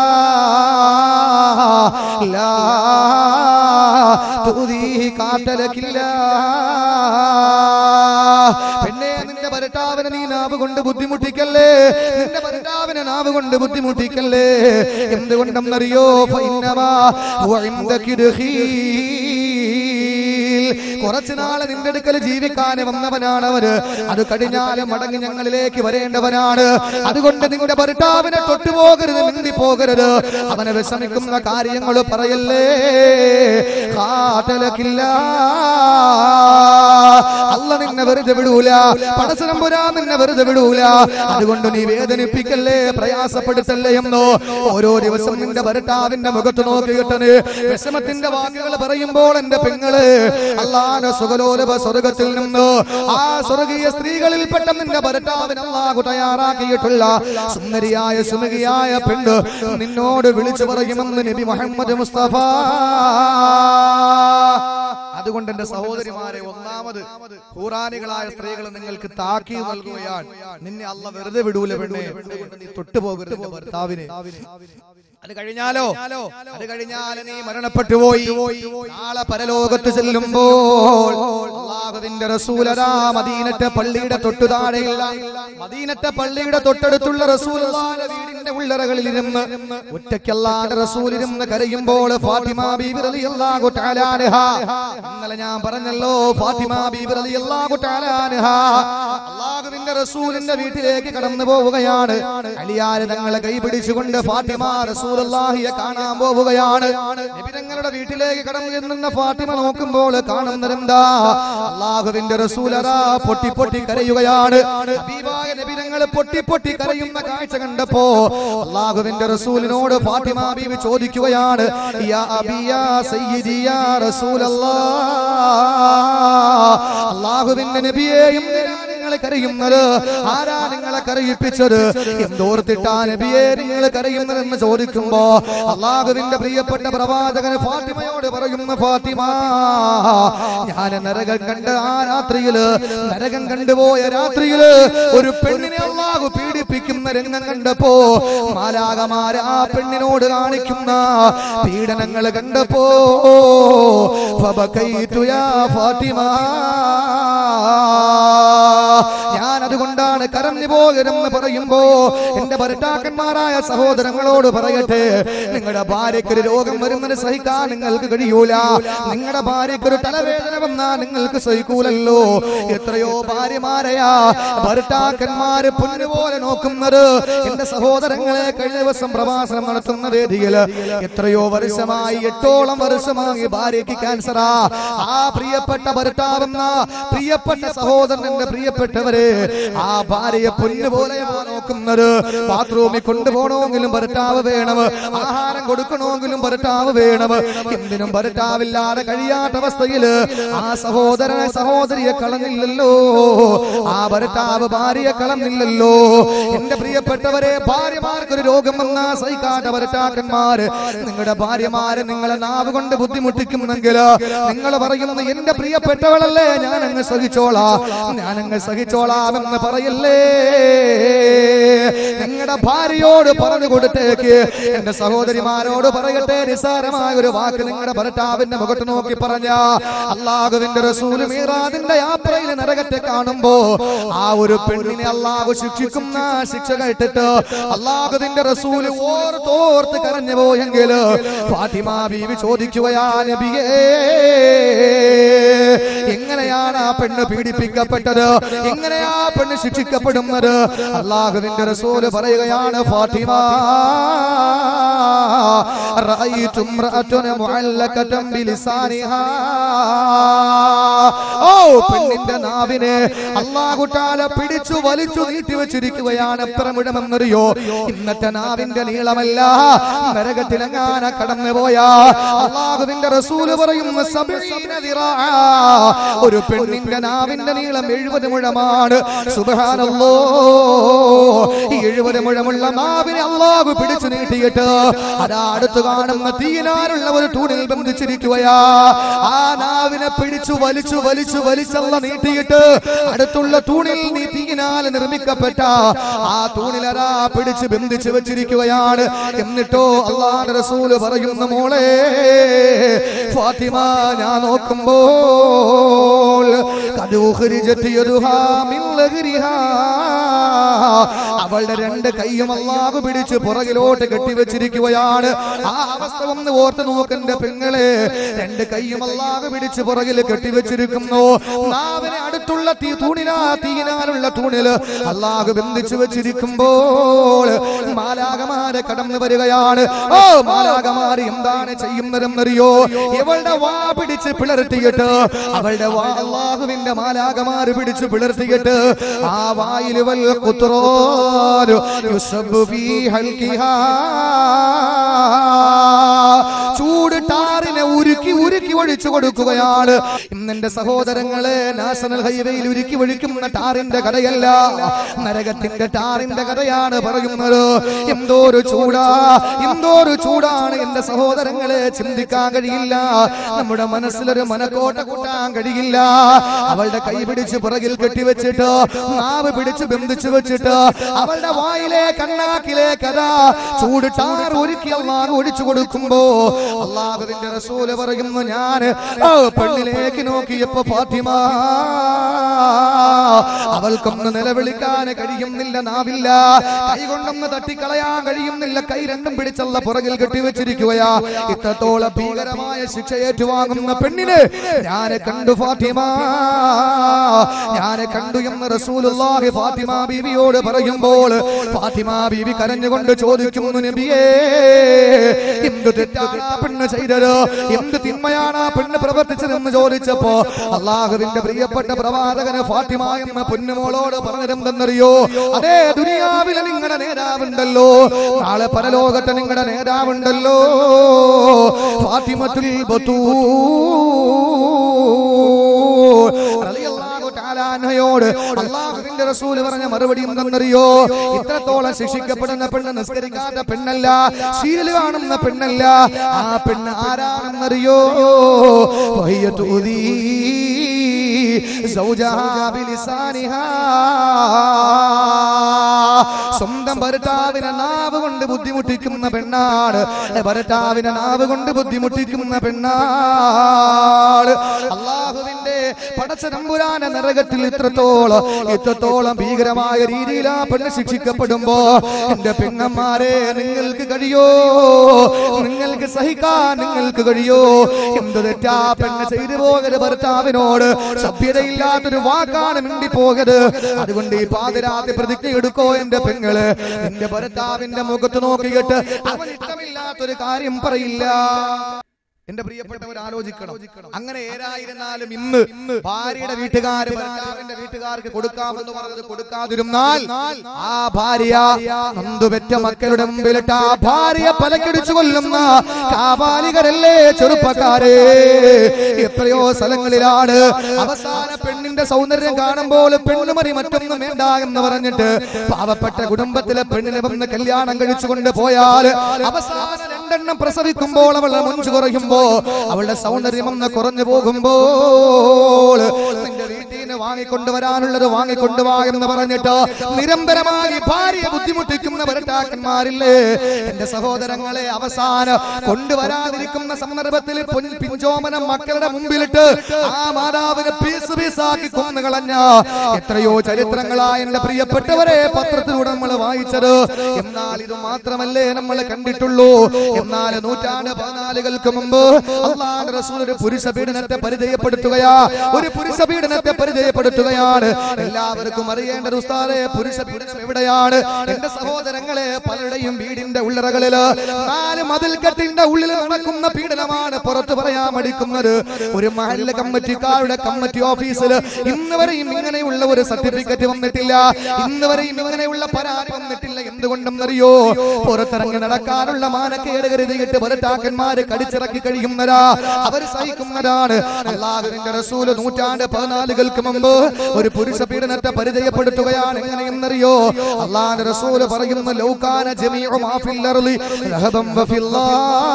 ലാ തുതീഹി കാട്ടലക്കില്ല പെണ്ണെ നിന്റെ ഭർത്താവിനെ നീ നാവ് കൊണ്ട് ബുദ്ധിമുട്ടിക്കല്ലേ നിന്റെ ഭർത്താവിനെ നാവ് കൊണ്ട് ബുദ്ധിമുട്ടിക്കല്ലേ എന്തുകൊണ്ടെന്നറിയോ ഫൈനമാ വഇൻദകി ദഖീൽ. കുറച്ചു നാള് നിന്റെ അടുക്കൽ ജീവിക്കാൻ വന്നവനാണ് അവര് അത് കഴിഞ്ഞാലും മടങ്ങി ഞങ്ങളിലേക്ക് വരേണ്ടവനാണ് അതുകൊണ്ട് നിങ്ങളുടെ ഭർത്താവിനെ തൊട്ടുപോകരുത് മിണ്ടി പോകരുത് അവനെ വിഷമിക്കുന്ന കാര്യങ്ങൾ പറയല്ലേ കാട്ടലക്കില്ല അല്ല നിന്നെ വെറുതെ വിടൂല പടസനമ്പുരാ നിന്നെ വെറുതെ വിടൂല അതുകൊണ്ട് നീ വേദനിപ്പിക്കല്ലേ പ്രയാസപ്പെടുത്തല്ലേ എന്നോ ഓരോ ദിവസം നിന്റെ ഭർത്താവിന്റെ മുഖത്ത് നോക്കിയിട്ടന് വിഷമത്തിന്റെ വാക്കുകൾ പറയുമ്പോൾ എന്റെ പെങ്ങള് അള്ളാന സുഖലോലഭ സ്വർഗത്തിൽ നിന്ന് ആ സ്വർഗീയ സ്ത്രീകളിൽപ്പെട്ട നിന്റെ ഭർത്താവിന് അള്ളാഹു തയ്യാറാക്കിയിട്ടുള്ള സുന്ദരിയായ സുമുഖിയായ പെണ്ണ് നിന്നോട് വിളിച്ചു പറയുമെന്ന് നബി മുഹമ്മദ് മുസ്തഫ അതുകൊണ്ട് എന്റെ സഹോദരിമാരെ ഒന്നാമത് ഹൂറാനികളായ സ്ത്രീകൾ നിങ്ങൾക്ക് താക്കി നൽകുകയാണ് നിന്നെ അല്ല വെറുതെ വിടൂല പെണ്ണെ അതുകൊണ്ട് നീ തൊട്ടുപോകരുത് നിന്റെ ഭർത്താവിനെ അത് കഴിഞ്ഞാലോ അത് കഴിഞ്ഞാൽ നീ മരണപ്പെട്ടു പോയി നാളെ പരലോകത്ത് ചെല്ലുമ്പോൾ അള്ളാഹുവിന്റെ റസൂലരാ മദീനത്തെ പള്ളിയുടെ തൊട്ടു താഴെയുള്ള മദീനത്തെ പള്ളിയുടെ തൊട്ടടുത്തുള്ള റസൂലുള്ളാഹിന്റെ വീടിന്റെ ഉള്ളറകളിൽ ഇരുന്ന് ഒറ്റയ്ക്കല്ലാതെ റസൂൽ ഇരുന്ന് കരയുമ്പോൾ ഫാത്തിമ ബീബി റളിയല്ലാഹു തആല അൻഹ ഇന്നലെ ഞാൻ പറഞ്ഞല്ലോ ഫാത്തിമ ബീബി റളിയല്ലാഹു തആല അൻഹ അള്ളാഹുവിന്റെ റസൂലിന്റെ വീട്ടിലേക്ക് കടന്നു പോവുകയാണ് അലിയാര് തങ്ങളെ കൈപിടിച്ചുകൊണ്ട് ഫാത്തിമ റസൂലുള്ളാഹിയെ കാണാൻ പോവുകയാണ് നബിതങ്ങളുടെ വീട്ടിലേക്ക് കടന്നു ചെന്നുന്ന ഫാത്തിമ നോക്കുമ്പോൾ കാണുന്നതെന്താ അള്ളാഹുവിന്റെ റസൂലറാ പൊട്ടി പൊട്ടി കരയുകയാണ് ഹബീബായ നബിതങ്ങൾ പൊട്ടി പൊട്ടി കരയുന്ന കാഴ്ച കണ്ടപ്പോ അള്ളാഹുവിന്റെ റസൂലിനോട് ഫാത്തിമ ബീവി ചോദിക്കുകയാണ് യാ അബിയാ സയ്യിദി യാ റസൂലല്ലാഹ് അള്ളാഹുവിന്റെ നബിയെയും നിങ്ങൾ കരയുന്നത് ആരാ നിങ്ങളെ കരയിപ്പിച്ചത് എന്തോർത്തിട്ടാ നബിയെ നിങ്ങൾ കരയുന്നതെന്ന് ചോദിക്കുമ്പോ അള്ളാഹുവിന്റെ പ്രിയപ്പെട്ട പ്രവാചകൻ ഫാത്തിമയോട് പറയുന്ന ഫാത്തിമ ഞാൻ നരകം കണ്ട ആ രാത്രിയില് നരകം കണ്ടുപോയ രാത്രിയില് ഒരു പെണ്ണിനെ അള്ളാഹു പീഡിപ്പിക്കുന്ന രംഗം കണ്ടപ്പോ മാലാകമാര ആ പെണ്ണിനോട് കാണിക്കുന്ന പീഡനങ്ങൾ കണ്ടപ്പോ ഫബകൈതു യാ ഫാത്തിമ ഞാൻ അതുകൊണ്ടാണ് കരഞ്ഞു പോകരുതെന്ന് പറയുമ്പോ എന്റെ ഭർത്താക്കന്മാരായ സഹോദരങ്ങളോട് പറയട്ടെ നിങ്ങളുടെ ഭാര്യയ്ക്ക് ഒരു രോഗം വരുന്നത് സഹിക്കാൻ നിങ്ങൾക്ക് കഴിയൂല നിങ്ങളുടെ ഭാര്യയ്ക്ക് ഒരു തലവേദന വന്നാൽ നിങ്ങൾക്ക് സഹിക്കൂലല്ലോ എത്രയോ ഭാര്യമാരെയാ ഭർത്താക്കന്മാര് പൊന്നുപോലെ നോക്കുന്നത് എന്റെ സഹോദരങ്ങളെ കഴിഞ്ഞ ദിവസം പ്രവാസനം നടത്തുന്ന വേദിയിൽ എത്രയോ വർഷമായി എട്ടോളം വർഷമായി ഭാര്യയ്ക്ക് ക്യാൻസറാ ആ പ്രിയപ്പെട്ട ഭർത്താവെന്ന പ്രിയപ്പെട്ട സഹോദരന്റെ പ്രിയപ്പെട്ടവരെ ആ ഭാര്യയെ പൊന്നുപോലെയാ നോക്കുന്നത് ബാത്റൂമിൽ കൊണ്ടുപോകണമെങ്കിലും ഭർത്താവ് വേണം ആഹാരം കൊടുക്കണമെങ്കിലും ഭർത്താവ് വേണം എന്തിനും ഭർത്താവില്ലാതെ കഴിയാത്ത അവസ്ഥയിൽ ആ സഹോദരനെ സഹോദരിയെ കളഞ്ഞില്ലല്ലോ ആ ഭർത്താവ് ഭാര്യയെ കളഞ്ഞില്ലല്ലോ എന്റെ പ്രിയപ്പെട്ടവരെ ഭാര്യമാർക്ക് ഒരു രോഗം വന്നാ സഹിക്കാത്ത ഭർത്താക്കന്മാര് നിങ്ങളുടെ ഭാര്യമാരെ നിങ്ങളെ നാവ് കൊണ്ട് ബുദ്ധിമുട്ടിക്കുന്നെങ്കിൽ നിങ്ങൾ പറയുന്നത് എന്റെ പ്രിയപ്പെട്ടവളല്ലേ ഞാൻ അങ്ങ് സഹിച്ചോളാം ഞാൻ അങ്ങ് സഹിച്ചോളാം എന്ന് പറയല്ലേ നിങ്ങളുടെ ഭാര്യയോട് പറഞ്ഞു കൊടുത്തേക്ക് എന്റെ സഹോദരിമാരോട് പറയട്ടെ നിസാരമായ ഒരു വാക്ക് നിങ്ങളുടെ ഭർത്താവിന്റെ മുഖത്ത് നോക്കി പറഞ്ഞ അള്ളാഹുവിന്റെ റസൂല് മീറാദിന്റെ യാത്രയിൽ നരകത്തെ കാണുമ്പോ ആ ഒരു പെണ്ണിനെ അള്ളാഹു ശിക്ഷിക്കുന്ന ശിക്ഷ കേട്ടിട്ട് അള്ളാഹുവിന്റെ റസൂല് ഓർത്തോർത്ത് കരഞ്ഞു പോയെങ്കിൽ ഫാത്തിമ ബീവി ചോദിക്കുകയാ നബിയേ എങ്ങനെയാണ് ആ പെണ്ണ് പീഡിപ്പിക്കപ്പെട്ടത് എങ്ങനെയാ പെണ്ണ് ശിക്ഷിക്കപ്പെടുന്നത് അള്ളാഹുവിന്റെ റസൂല് പറയുകയാണ് ഫാത്തിമ റഅയ്തു ഇംറഅത്തുൻ മുഅല്ലഖതൻ ബിലിസാനിഹാ ഓ പെണ്ണിന്റെ നാവിനെ അള്ളാഹു താല പിടിച്ചു വലിച്ചു നീട്ടി വെച്ചിരിക്കുകയാണ് എത്ര മുഴമെന്നറിയോ ഇന്നത്തെ നാവിന്റെ നീളമല്ല നരകത്തിലെങ്ങാന കടന്നു പോയാ അള്ളാഹുവിന്റെ റസൂല് പറയുന്ന സബഈന ദിറാഅ. ഒരു പെണ്ണിന്റെ നാവിന്റെ നീളം എഴുപത് മുഴമാണ് സുബ്ഹാനല്ലോ ഈ എഴുപത് മുഴമുള്ള നാവിനെ അള്ളാഹു പിടിച്ചു നീട്ടിയിട്ട് അതാ അടുത്ത് കാണുന്ന തീനാനുള്ള ഒരു തൂണിൽ ബന്ധിച്ചിരിക്കുകയാ ആ നാവിനെ പിടിച്ചു വലിച്ചു വലിച്ചു വലിച്ചല്ല നീട്ടിയിട്ട് അടുത്തുള്ള തൂണിൽ നീ തീയെ തീയിനാൽ നിർമ്മിക്കപ്പെട്ട ആ തൂണിലരാ പിടിച്ച് ബന്ധിച്ചു വെച്ചിരിക്കുകയാണ് എന്നിട്ടോ അള്ളാഹ് റസൂല് പറയുന്നു മോളെ ഫാത്തിമ ഞാൻ നോക്കുമ്പോൾ ഖദ് ഉഖ്രിജത് യദുഹാ മിൻ ലഹ്രിഹാ. അവളുടെ രണ്ട് കൈയും അള്ളാഹു പിടിച്ച് പുറകിലോട്ട് കെട്ടിവെച്ചിരിക്കുകയാണ് ആ അവസ്ഥ ഒന്ന് ഓർത്ത് നോക്കന്റെ പെങ്ങളെ രണ്ട് കൈയും അള്ളാഹു പിടിച്ച് പുറകിൽ കെട്ടിവെച്ചിരിക്കുന്നു നാവിനെ അടുത്തുള്ള തീ തൂണിനാ തീയിനാലുള്ള തൂണില് അള്ളാഹു ബന്ധിച്ചു വെച്ചിരിക്കുമ്പോൾ മാലാകമാരെ കടന്നു വരികയാണ് ഓ മാലാകമാര് എന്താണ് ചെയ്യുന്നതെന്നറിയോ ഇവളുടെ വാ പിടിച്ച് പിളർത്തിയിട്ട് അവളുടെ വാ അള്ളാഹുവിന്റെ മാലാകമാര് പിടിച്ച് പിളർത്തിയിട്ട് ആ വായിൽ വൽ കുത്രോരു യുസബ്ബു ഫീ ഹൽക്കിഹാ. ചൂട് ടാറിനെ ഉരുക്കി ഉരുക്കി ഒഴിച്ചു കൊടുക്കുകയാണ് ഇന്നെന്റെ സഹോദരങ്ങളെ നാഷണൽ ഹൈവേയിൽ ഉരുക്കി ഒഴിക്കുന്ന ടാറിന്റെ കഥയല്ല നരകത്തിന്റെ ടാറിന്റെ കഥയാണ് പറയുന്നത് എന്തോ ഒരു ചൂടാ എന്തോ ഒരു ചൂടാണ് എന്റെ സഹോദരങ്ങളെ ചിന്തിക്കാൻ കഴിയില്ല നമ്മുടെ മനസ്സിലൊരു മനക്കോട്ട കൂട്ടാൻ കഴിയില്ല അവളുടെ കൈ പിടിച്ച് പുറകിൽ കെട്ടിവെച്ചിട്ട് നാവ് പിടിച്ച് ബന്ധിച്ചു വെച്ചിട്ട് അവളുടെ വായിലെ കണ്ണാക്കിലെ കഥ ചൂട് ടാർ ഒരുക്കി അള്ളാഹ് ഒഴിച്ചു കൊടുക്കുമ്പോ അള്ളാഹുവിന്റെ റസൂല് പറയുന്നു ഞാൻ ആ പെണ്ണിലേക്ക് നോക്കിയപ്പോ ഫാത്തിമ അവൾക്കൊന്ന് നിലവിളിക്കാൻ കഴിയുന്നില്ല നാവില്ല കൈ കൊണ്ടൊന്ന് തട്ടിക്കളയാൻ കഴിയുന്നില്ല കൈ രണ്ടും പിടിച്ചല്ല പുറകിൽ കെട്ടിവെച്ചിരിക്കുകയാ ഇത്രത്തോളം ഭീകരമായ ശിക്ഷ ഏറ്റുവാങ്ങുന്ന പെണ്ണിന് ഞാൻ കണ്ടു ഫാത്തിമ ഞാൻ കണ്ടു എന്ന് റസൂലുള്ളാഹി ഫാത്തിമ ബീവിയോട് പറയുമ്പോൾ ഫാത്തിമ ബീവി കരഞ്ഞുകൊണ്ട് ചോദിക്കുന്നു നബിയേ എന്ത് തെറ്റാണ് ആ പെണ്ണ് ചെയ്തത് എന്ത് തിന്മയാണ് ആ പെണ്ണ് പ്രവർത്തിച്ചതെന്ന് ചോദിച്ചപ്പോ അള്ളാഹുവിന്റെ പ്രിയപ്പെട്ട പ്രവാചകന് ഫാത്തിമ എന്ന പൊന്നുമോളോട് പറഞ്ഞതെന്തെന്നറിയോ അതേ ദുനിയാവിലെ നിങ്ങളുടെ നേതാവുണ്ടല്ലോ നാളെ പരലോകത്തെ നിങ്ങളുടെ നേതാവുണ്ടല്ലോ ഫാത്തിമത്തുൽ ബത്തൂർ റളിയല്ലാഹു തആല അൻഹയോട് അള്ളാഹുവിന്റെ റസൂല് പറഞ്ഞ മറുപടി എന്തെന്നറിയോ ഇത്രത്തോളം ശിക്ഷിക്കപ്പെടുന്ന പെണ്ണ് നിസ്കരിക്കാത്ത പെണ്ണല്ല സീരിയൽ കാണുന്ന പെണ്ണല്ല ആ പെണ്ണ് ആരാണെന്നറിയോ വഹിയ തൂദീ സൗജഹാ ബിലിസാനിഹാ. സ്വന്തം ഭർത്താവിനെ നാവ് കൊണ്ട് ബുദ്ധിമുട്ടിക്കുന്ന പെണ്ണാണ് ഭർത്താവിനെ നാവ് കൊണ്ട് ബുദ്ധിമുട്ടിക്കുന്ന പെണ്ണാണ് അള്ളാഹുവിന്റെ പടച്ച നമ്പുരാന നരകത്തിൽ ഇത്രത്തോളം ഇത്രത്തോളം ഭീകരമായ രീതിയിൽ ആ പെണ്ണ് ശിക്ഷിക്കപ്പെടുമ്പോ എന്റെ പെങ്ങന്മാരെ നിങ്ങൾക്ക് കഴിയോ നിങ്ങൾക്ക് സഹിക്കാൻ നിങ്ങൾക്ക് കഴിയോ എന്ത് തെറ്റാ പെണ്ണ് ചെയ്തു പോകരുത് ഭർത്താവിനോട് സഭ്യതയില്ലാത്തൊരു വാക്കാണ് മിണ്ടി പോകരുത് അതുകൊണ്ട് ഈ പാതിരാത്രി പ്രതിജ്ഞ എടുക്കോ എന്റെ പെങ്ങള് എന്റെ ഭർത്താവിന്റെ മുഖത്ത് നോക്കിയിട്ട് അവൻ ഇഷ്ടമില്ലാത്തൊരു കാര്യം പറയില്ല എന്റെ പ്രിയപ്പെട്ടവർ ആലോചിക്കണം അങ്ങനെ ഏതായിരുന്നാലും ഇന്ന് ഭാര്യയുടെ വീട്ടുകാർ ഭർത്താവിന്റെ വീട്ടുകാർക്ക് കൊടുക്കാമെന്ന് പറഞ്ഞത് കൊടുക്കാതിരുന്നാൽ ആ ഭാര്യ നന്ദുപെറ്റ മക്കളുടെ മുമ്പിലിട്ട് ആ ഭാര്യ പലക്കടിച്ചു കൊല്ലുന്ന കാപാലികരല്ലേ ചെറുപ്പക്കാരെ എത്രയോ സ്ഥലങ്ങളിലാണ് അവസാന പെണ്ണിന്റെ സൗന്ദര്യം കാണുമ്പോൾ പെണ്ണുമറി മറ്റൊന്നും വേണ്ട എന്ന് പറഞ്ഞിട്ട് പാവപ്പെട്ട കുടുംബത്തിലെ പെണ്ണിനെ വന്ന് കല്യാണം കഴിച്ചുകൊണ്ട് പോയാൽ അവസാന രണ്ടെണ്ണം പ്രസവിക്കുമ്പോൾ അവളുടെ മുഞ്ചു കുറയുമ്പോ അവളുടെ സൗന്ദര്യം ഒന്ന് കുറഞ്ഞു പോകുമ്പോൾ നിന്റെ വീട്ടിൽ നിന്ന് വാങ്ങിക്കൊണ്ടുവരാനുള്ളത് വാങ്ങിക്കൊണ്ടുവാ എന്ന് പറഞ്ഞിട്ട് നിരന്തരമായി ഭാര്യയെ ബുദ്ധിമുട്ടിക്കുന്ന ഭർത്താക്കന്മാരില്ലേ എന്റെ സഹോദരങ്ങളെ അവസാനം കൊണ്ടുവരാതിരിക്കുന്ന സന്ദർഭത്തിൽ പൊൻ- പിഞ്ചോമന മക്കളുടെ മുമ്പിലിട്ട് ആ മാതാവിനെ പീസ് പീസാക്കി കൊന്നുകളഞ്ഞ എത്രയോ ചരിത്രങ്ങളായ എന്റെ പ്രിയപ്പെട്ടവരെ പത്രത്തിലൂടെ നമ്മൾ വായിച്ചത് എന്നാൽ ഇത് മാത്രമല്ലേ നമ്മൾ കണ്ടിട്ടുള്ളൂ എന്നാൽ നൂറ്റാണ്ട് പതിനാലുകൾക്ക് മുമ്പ് അള്ളാഹ് റസൂൽ ഒരു പുരുഷ പീഡനത്തെ പരിചയപ്പെടുത്തുകയാ ഒരു പുരുഷ പീഡനത്തെ പരിചയപ്പെടുത്തുകയാണ് എല്ലാവർക്കും അറിയേണ്ടത് ഉസ്താദെ പുരുഷ പീഡനം എവിടെയാണ് എന്റെ സഹോദരങ്ങളെ പലരുടെയും വീടിന്റെ ഉള്ളറകളില് നാല് മതിൽക്കെട്ടിന്റെ ഉള്ളിൽ നടക്കുന്ന പീഡനമാണ് പുറത്തു പറയാൻ മടിക്കുന്നത് ഒരു മഹല്ല കമ്മിറ്റിക്കാരുടെ കമ്മിറ്റി ഓഫീസിൽ ഇന്ന് വരെയും ഇങ്ങനെയുള്ള ഒരു സർട്ടിഫിക്കറ്റ് വന്നിട്ടില്ല ഇന്ന് വരെയും ഇങ്ങനെയുള്ള പരാതി വന്നിട്ടില്ല എന്തുകൊണ്ടെന്നറിയോ പുറത്തിറങ്ങി നടക്കാനുള്ള മാനക്കേട് കരുതിയിട്ട് ഭരട്ടാക്കന്മാര് കടിച്ചിറക്കി കഴിയുന്നതാ അവർ സഹിക്കുന്നതാണ് അള്ളാഹുവിന്റെ റസൂല് നൂറ്റാണ്ട് പതിനാലുകൾക്ക് നാളുകൾക്ക് മുമ്പ് ഒരു പുരുഷ പീഡനത്തെ പരിചയപ്പെടുത്തുകയാണ് എങ്ങനെയെന്നറിയോ അള്ളാന്റെ റസൂല് പറയുന്ന ലൗകാന ജമീഉ മാ ഫിൽ അർളി ലഹബൻ വഫില്ലാ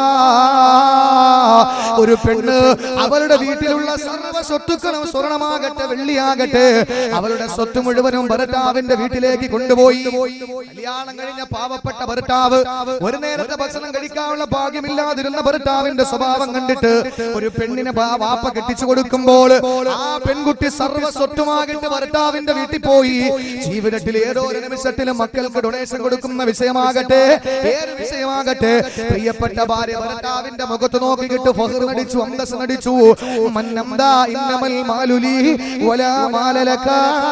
ഒരു പെണ്ണ് അവളുടെ വീട്ടിലുള്ള സർവ്വ സ്വത്തുക്കളും സ്വർണമാകട്ടെ വെള്ളിയാകട്ടെ അവളുടെ സ്വത്ത് മുഴുവനും ഭർത്താവിന്റെ വീട്ടിലേക്ക് കൊണ്ടുപോയി കല്യാണം കഴിഞ്ഞ പാവപ്പെട്ട ഭർത്താവ് ഒരു നേരത്തെ ഭക്ഷണം കഴിക്കാനുള്ള ഭാഗ്യമില്ലാതിരുന്ന ഭർത്താവിന്റെ സ്വഭാവം കണ്ടിട്ട് ഒരു പെണ്ണിനെ ഭാ- വാപ്പ കെട്ടിച്ചു കൊടുക്കുമ്പോൾ ആ പെൺകുട്ടി സർവ്വ സ്വത്തുമാകട്ടെ ഭർത്താവിന്റെ വീട്ടിൽ പോയി ജീവിതത്തിൽ ഏതോ ഒരു നിമിഷത്തിലും മക്കൾക്ക് ഡൊണേഷൻ കൊടുക്കുന്ന വിഷയമാകട്ടെ ഏത് വിഷയമാകട്ടെ പ്രിയപ്പെട്ട ഭാര്യ ഭർത്താവിന്റെ മുഖത്ത് നോക്കിയിട്ട് ഫഹർ നടിച്ചു അന്തസ് നടിച്ചു മന്നംദാ ഇന്നമൽ മാലുലി വലാ മാലലക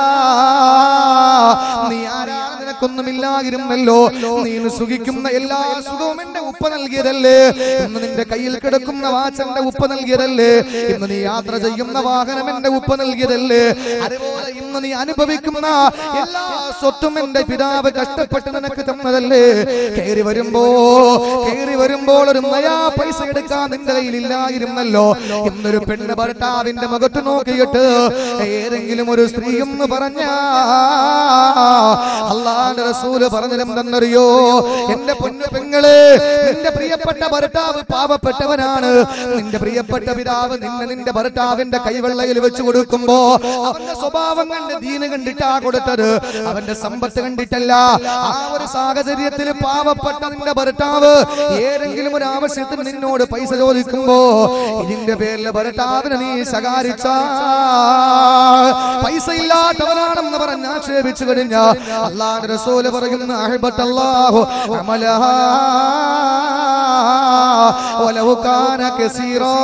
നീ ആരാണ് നിനക്കൊന്നുമില്ലായിരുന്നല്ലോ നീ ഇന്ന് സുഖിക്കുന്ന എല്ലാ സുഖവും എന്റെ ഉപ്പ നൽകിയതല്ലേ ഇന്ന് നിന്റെ കയ്യിൽ കിടക്കുന്ന വാച്ചന്റെ ഉപ്പ നൽകിയതല്ലേ ഇന്ന് നീ യാത്ര ചെയ്യുന്ന വാഹനം എന്റെ ഉപ്പ നൽകിയതല്ലേ അതുപോലെ ഇന്ന് നീ അനുഭവിക്കുന്ന എല്ലാ സ്വത്തും എന്റെ പിതാവ് കഷ്ടപ്പെട്ട് നിനക്ക് തന്നതല്ലേ കയറി വരുമ്പോ കയറി വരുമ്പോൾ ഒരു നയാ പൈസ എടുക്കാൻ നിന്റെ കയ്യിലില്ലായിരുന്നല്ലോ ഇന്നൊരു പെണ്ണ് ഭർത്താവിന്റെ മുഖത്ത് നോക്കിയിട്ട് ഏതെങ്കിലും ഒരു സ്ത്രീ എന്ന് പറഞ്ഞ അള്ളാന്റെ റസൂല് പറഞ്ഞിരുന്നെന്നറിയോ എന്റെ പൊന്നു പെങ്ങളെ നിന്റെ പ്രിയപ്പെട്ട ഭർത്താവ് പാവപ്പെട്ടവനാണ് നിന്റെ പ്രിയപ്പെട്ട പിതാവ് നിന്നെ നിന്റെ ഭർത്താവിന്റെ കൈവെള്ളയിൽ വെച്ച് കൊടുക്കുമ്പോ അവന്റെ സ്വഭാവം കണ്ട് ദീന് കണ്ടിട്ടാ കൊടുത്തത് അവന്റെ സമ്പത്ത് കണ്ടിട്ടല്ല ആ ഒരു സാഹചര്യത്തിൽ പാവപ്പെട്ട നിന്റെ ഭർത്താവ് ഏതെങ്കിലും ഒരു ആവശ്യത്തിന് നിന്നോട് പൈസ ചോദിക്കുമ്പോ ഇതിന്റെ പേരിൽ ഭർത്താവിനെ നീ ശകാരിച്ച പൈസ ഇല്ലാത്തവനാണെന്ന് പറഞ്ഞ് ആക്ഷേപിച്ചു കഴിഞ്ഞ അള്ളാഹ് റസൂല് പറയുന്ന അഹ്ബത്തല്ലാഹു അമലഹാ വലഹു കാന കസീറാ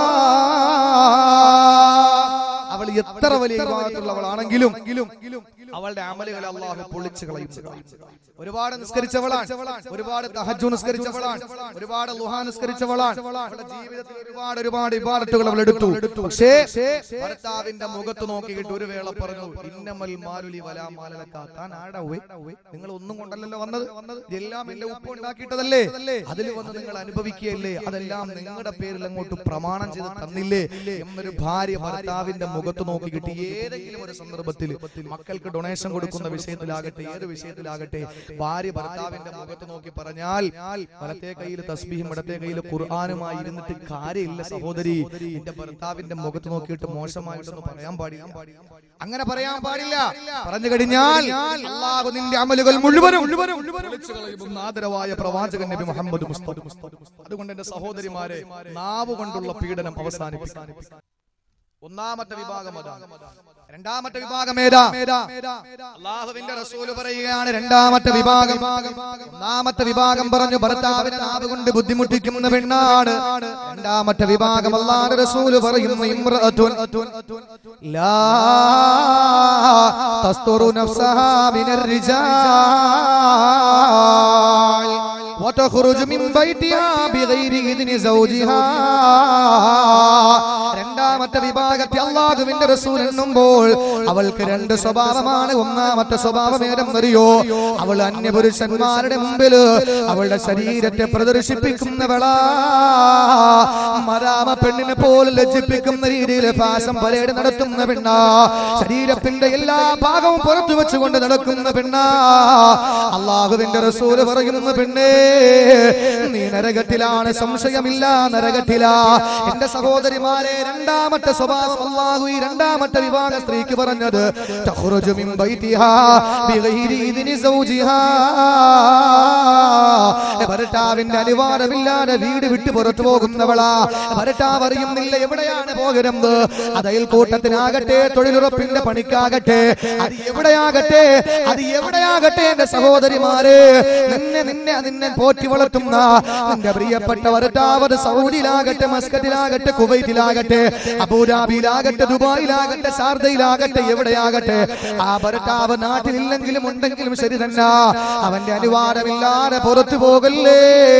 അവൾ എത്ര വലിയ വിഭാഗത്തുള്ളവളാണെങ്കിലും അവളുടെ അമലുകളെ അള്ളാഹു പൊളിച്ചു കളയും ഒരുപാട് നിസ്കരിച്ചവളാണ് ഒരുപാട് തഹജ്ജു നിസ്കരിച്ചവളാണ് ഒരുപാട് ലുഹാ നിസ്കരിച്ചവളാണ് അവളുടെ ജീവിതത്തിൽ ഒരുപാട് ഒരുപാട് വിവാദത്തുകൾ അവൾ എടുത്തു പക്ഷേ ഭർത്താവിന്റെ മുഖത്ത് നോക്കിയിട്ട് ഒരു വേള പറഞ്ഞു ഇന്നമൽ മാലുലി വലാ മാലലക്ക താൻ ആടാ ഉവ്വേ? നിങ്ങൾ ഒന്നും കൊണ്ടല്ലല്ലോ വന്നത് ഇതെല്ലാം എന്റെ ഉപ്പ് ഉണ്ടാക്കിയിട്ടതല്ലേ അതിൽ വന്ന് നിങ്ങൾ അനുഭവിക്കുകയല്ലേ അതെല്ലാം നിങ്ങളുടെ പേരിൽ അങ്ങോട്ട് പ്രമാണം ചെയ്ത് തന്നില്ലേ എന്നൊരു ഭാര്യ ഭർത്താവിന്റെ മുഖത്ത് നോക്കിയിട്ട് ഏതെങ്കിലും ഒരു സന്ദർഭത്തിൽ മക്കൾക്ക് ഡൊണേഷൻ കൊടുക്കുന്ന വിഷയത്തിലാകട്ടെ ഏത് വിഷയത്തിലാകട്ടെ ഭാര്യ ഭർത്താവിന്റെ മുഖത്ത് നോക്കി പറഞ്ഞാൽ വലത്തെ കയ്യിൽ തസ്ബീഹും ഇടത്തെ കയ്യിൽ ഖുർആാനുമായി ഇരുന്നിട്ട് കാര്യമില്ല സഹോദരി എന്റെ ഭർത്താവിന്റെ മുഖത്ത് നോക്കിയിട്ട് മോശമായിട്ടൊന്നും പറയാൻ പാടില്ല അങ്ങനെ പറയാൻ പാടില്ല പറഞ്ഞു കഴിഞ്ഞാൽ അള്ളാഹു നിന്റെ അമലുകൾ മുഴുവനും പൊളിച്ചു കളയുമെന്ന് ആദരവായ പ്രവാചകൻ നബി മുഹമ്മദ് മുസ്തഫ അതുകൊണ്ട് എന്റെ സഹോദരിമാരെ നാവ് കൊണ്ടുള്ള പീഡനം അവസാനിപ്പിക്കാൻ ഒന്നാമത്തെ വിഭാഗം അതാണ് രണ്ടാമത്തെ വിഭാഗം ഏതാ അള്ളാഹുവിന്റെ റസൂല് പറയുകയാണ് രണ്ടാമത്തെ വിഭാഗം ഒന്നാമത്തെ വിഭാഗം പറഞ്ഞു ഭർത്താവിനെ നാവ് കൊണ്ട് ബുദ്ധിമുട്ടിക്കുന്ന പെണ്ണാണ് രണ്ടാമത്തെ വിഭാഗം അള്ളാഹുവിന്റെ റസൂല് പറയുന്നു ഇമ്രഅത്തുൻ ലാ തസ്തുറു നഫ്സഹാ മിനർ റിജാൽ وتخرج من بيتها بغير إذن زوجها രണ്ടാമത്തെ വിഭാഗത്തെ അള്ളാഹുവിന്റെ റസൂൽ എണ്ണുമ്പോൾ അവൾക്ക് രണ്ട് സ്വഭാവമാണ് ഒന്നാമത്തെ സ്വഭാവം ഏതെന്നറിയോ അവൾ അന്യപുരുഷന്മാരുടെ മുമ്പിൽ അവളുടെ ശരീരത്തെ പ്രദർശിപ്പിക്കുന്നവളാ മരാമ പെണ്ണിനെ പോലെ ലജ്ജിപ്പിക്കുന്ന രീതിയിൽ ഫാഷൻ പരേഡ് നടത്തുന്ന പെണ്ണാ ശരീരത്തിന്റെ എല്ലാ ഭാഗവും പുറത്തു വെച്ചുകൊണ്ട് നടക്കുന്ന പെണ്ണാ അള്ളാഹുവിന്റെ റസൂല് പറയുന്ന പെണ്ണേ നീ നരകത്തിലാണ് സംശയമില്ല നരകത്തിലാ എന്റെ സഹോദരിമാരെ രണ്ടാമത്തെ സ്വഭാവം അള്ളാഹു ഈ രണ്ടാമത്തെ വിഭാഗ സ്ത്രീക്ക് പറഞ്ഞത് തഖ്റുജു മിൻ ബൈതിഹാ ബിഗൈരി ഇദ്നി സൗജിഹാ ഭർത്താവിന്റെ അനുവാദമില്ലാതെ വീട് വിട്ടു പുറത്തു പോകുന്നവളാ ഭർത്താവ് അറിയുന്നില്ല എവിടെയാണ് പോകുന്നത് അത് അയൽക്കൂട്ടത്തിനാകട്ടെ തൊഴിലുറപ്പിന്റെ പണിക്കാകട്ടെ അത് എവിടെയാകട്ടെ അത് എവിടെയാകട്ടെ എന്റെ സഹോദരിമാരെ നിന്നെ നിന്നെ നിന്നെ പോറ്റി വളർത്തുന്ന നിന്റെ പ്രിയപ്പെട്ട ഭർത്താവ് അത് സൗദിയിലാകട്ടെ മസ്കറ്റിലാകട്ടെ കുവൈറ്റിലാകട്ടെ അബുദാബിയിലാകട്ടെ ദുബായിലാകട്ടെ ഷാർദയിലാകട്ടെ എവിടെയാകട്ടെ ആ ഭർത്താവ് നാട്ടിലില്ലെങ്കിലും ഉണ്ടെങ്കിലും ശരി തന്നെ അവന്റെ അനുവാദമില്ലാതെ പുറത്തു പോകല്ലേ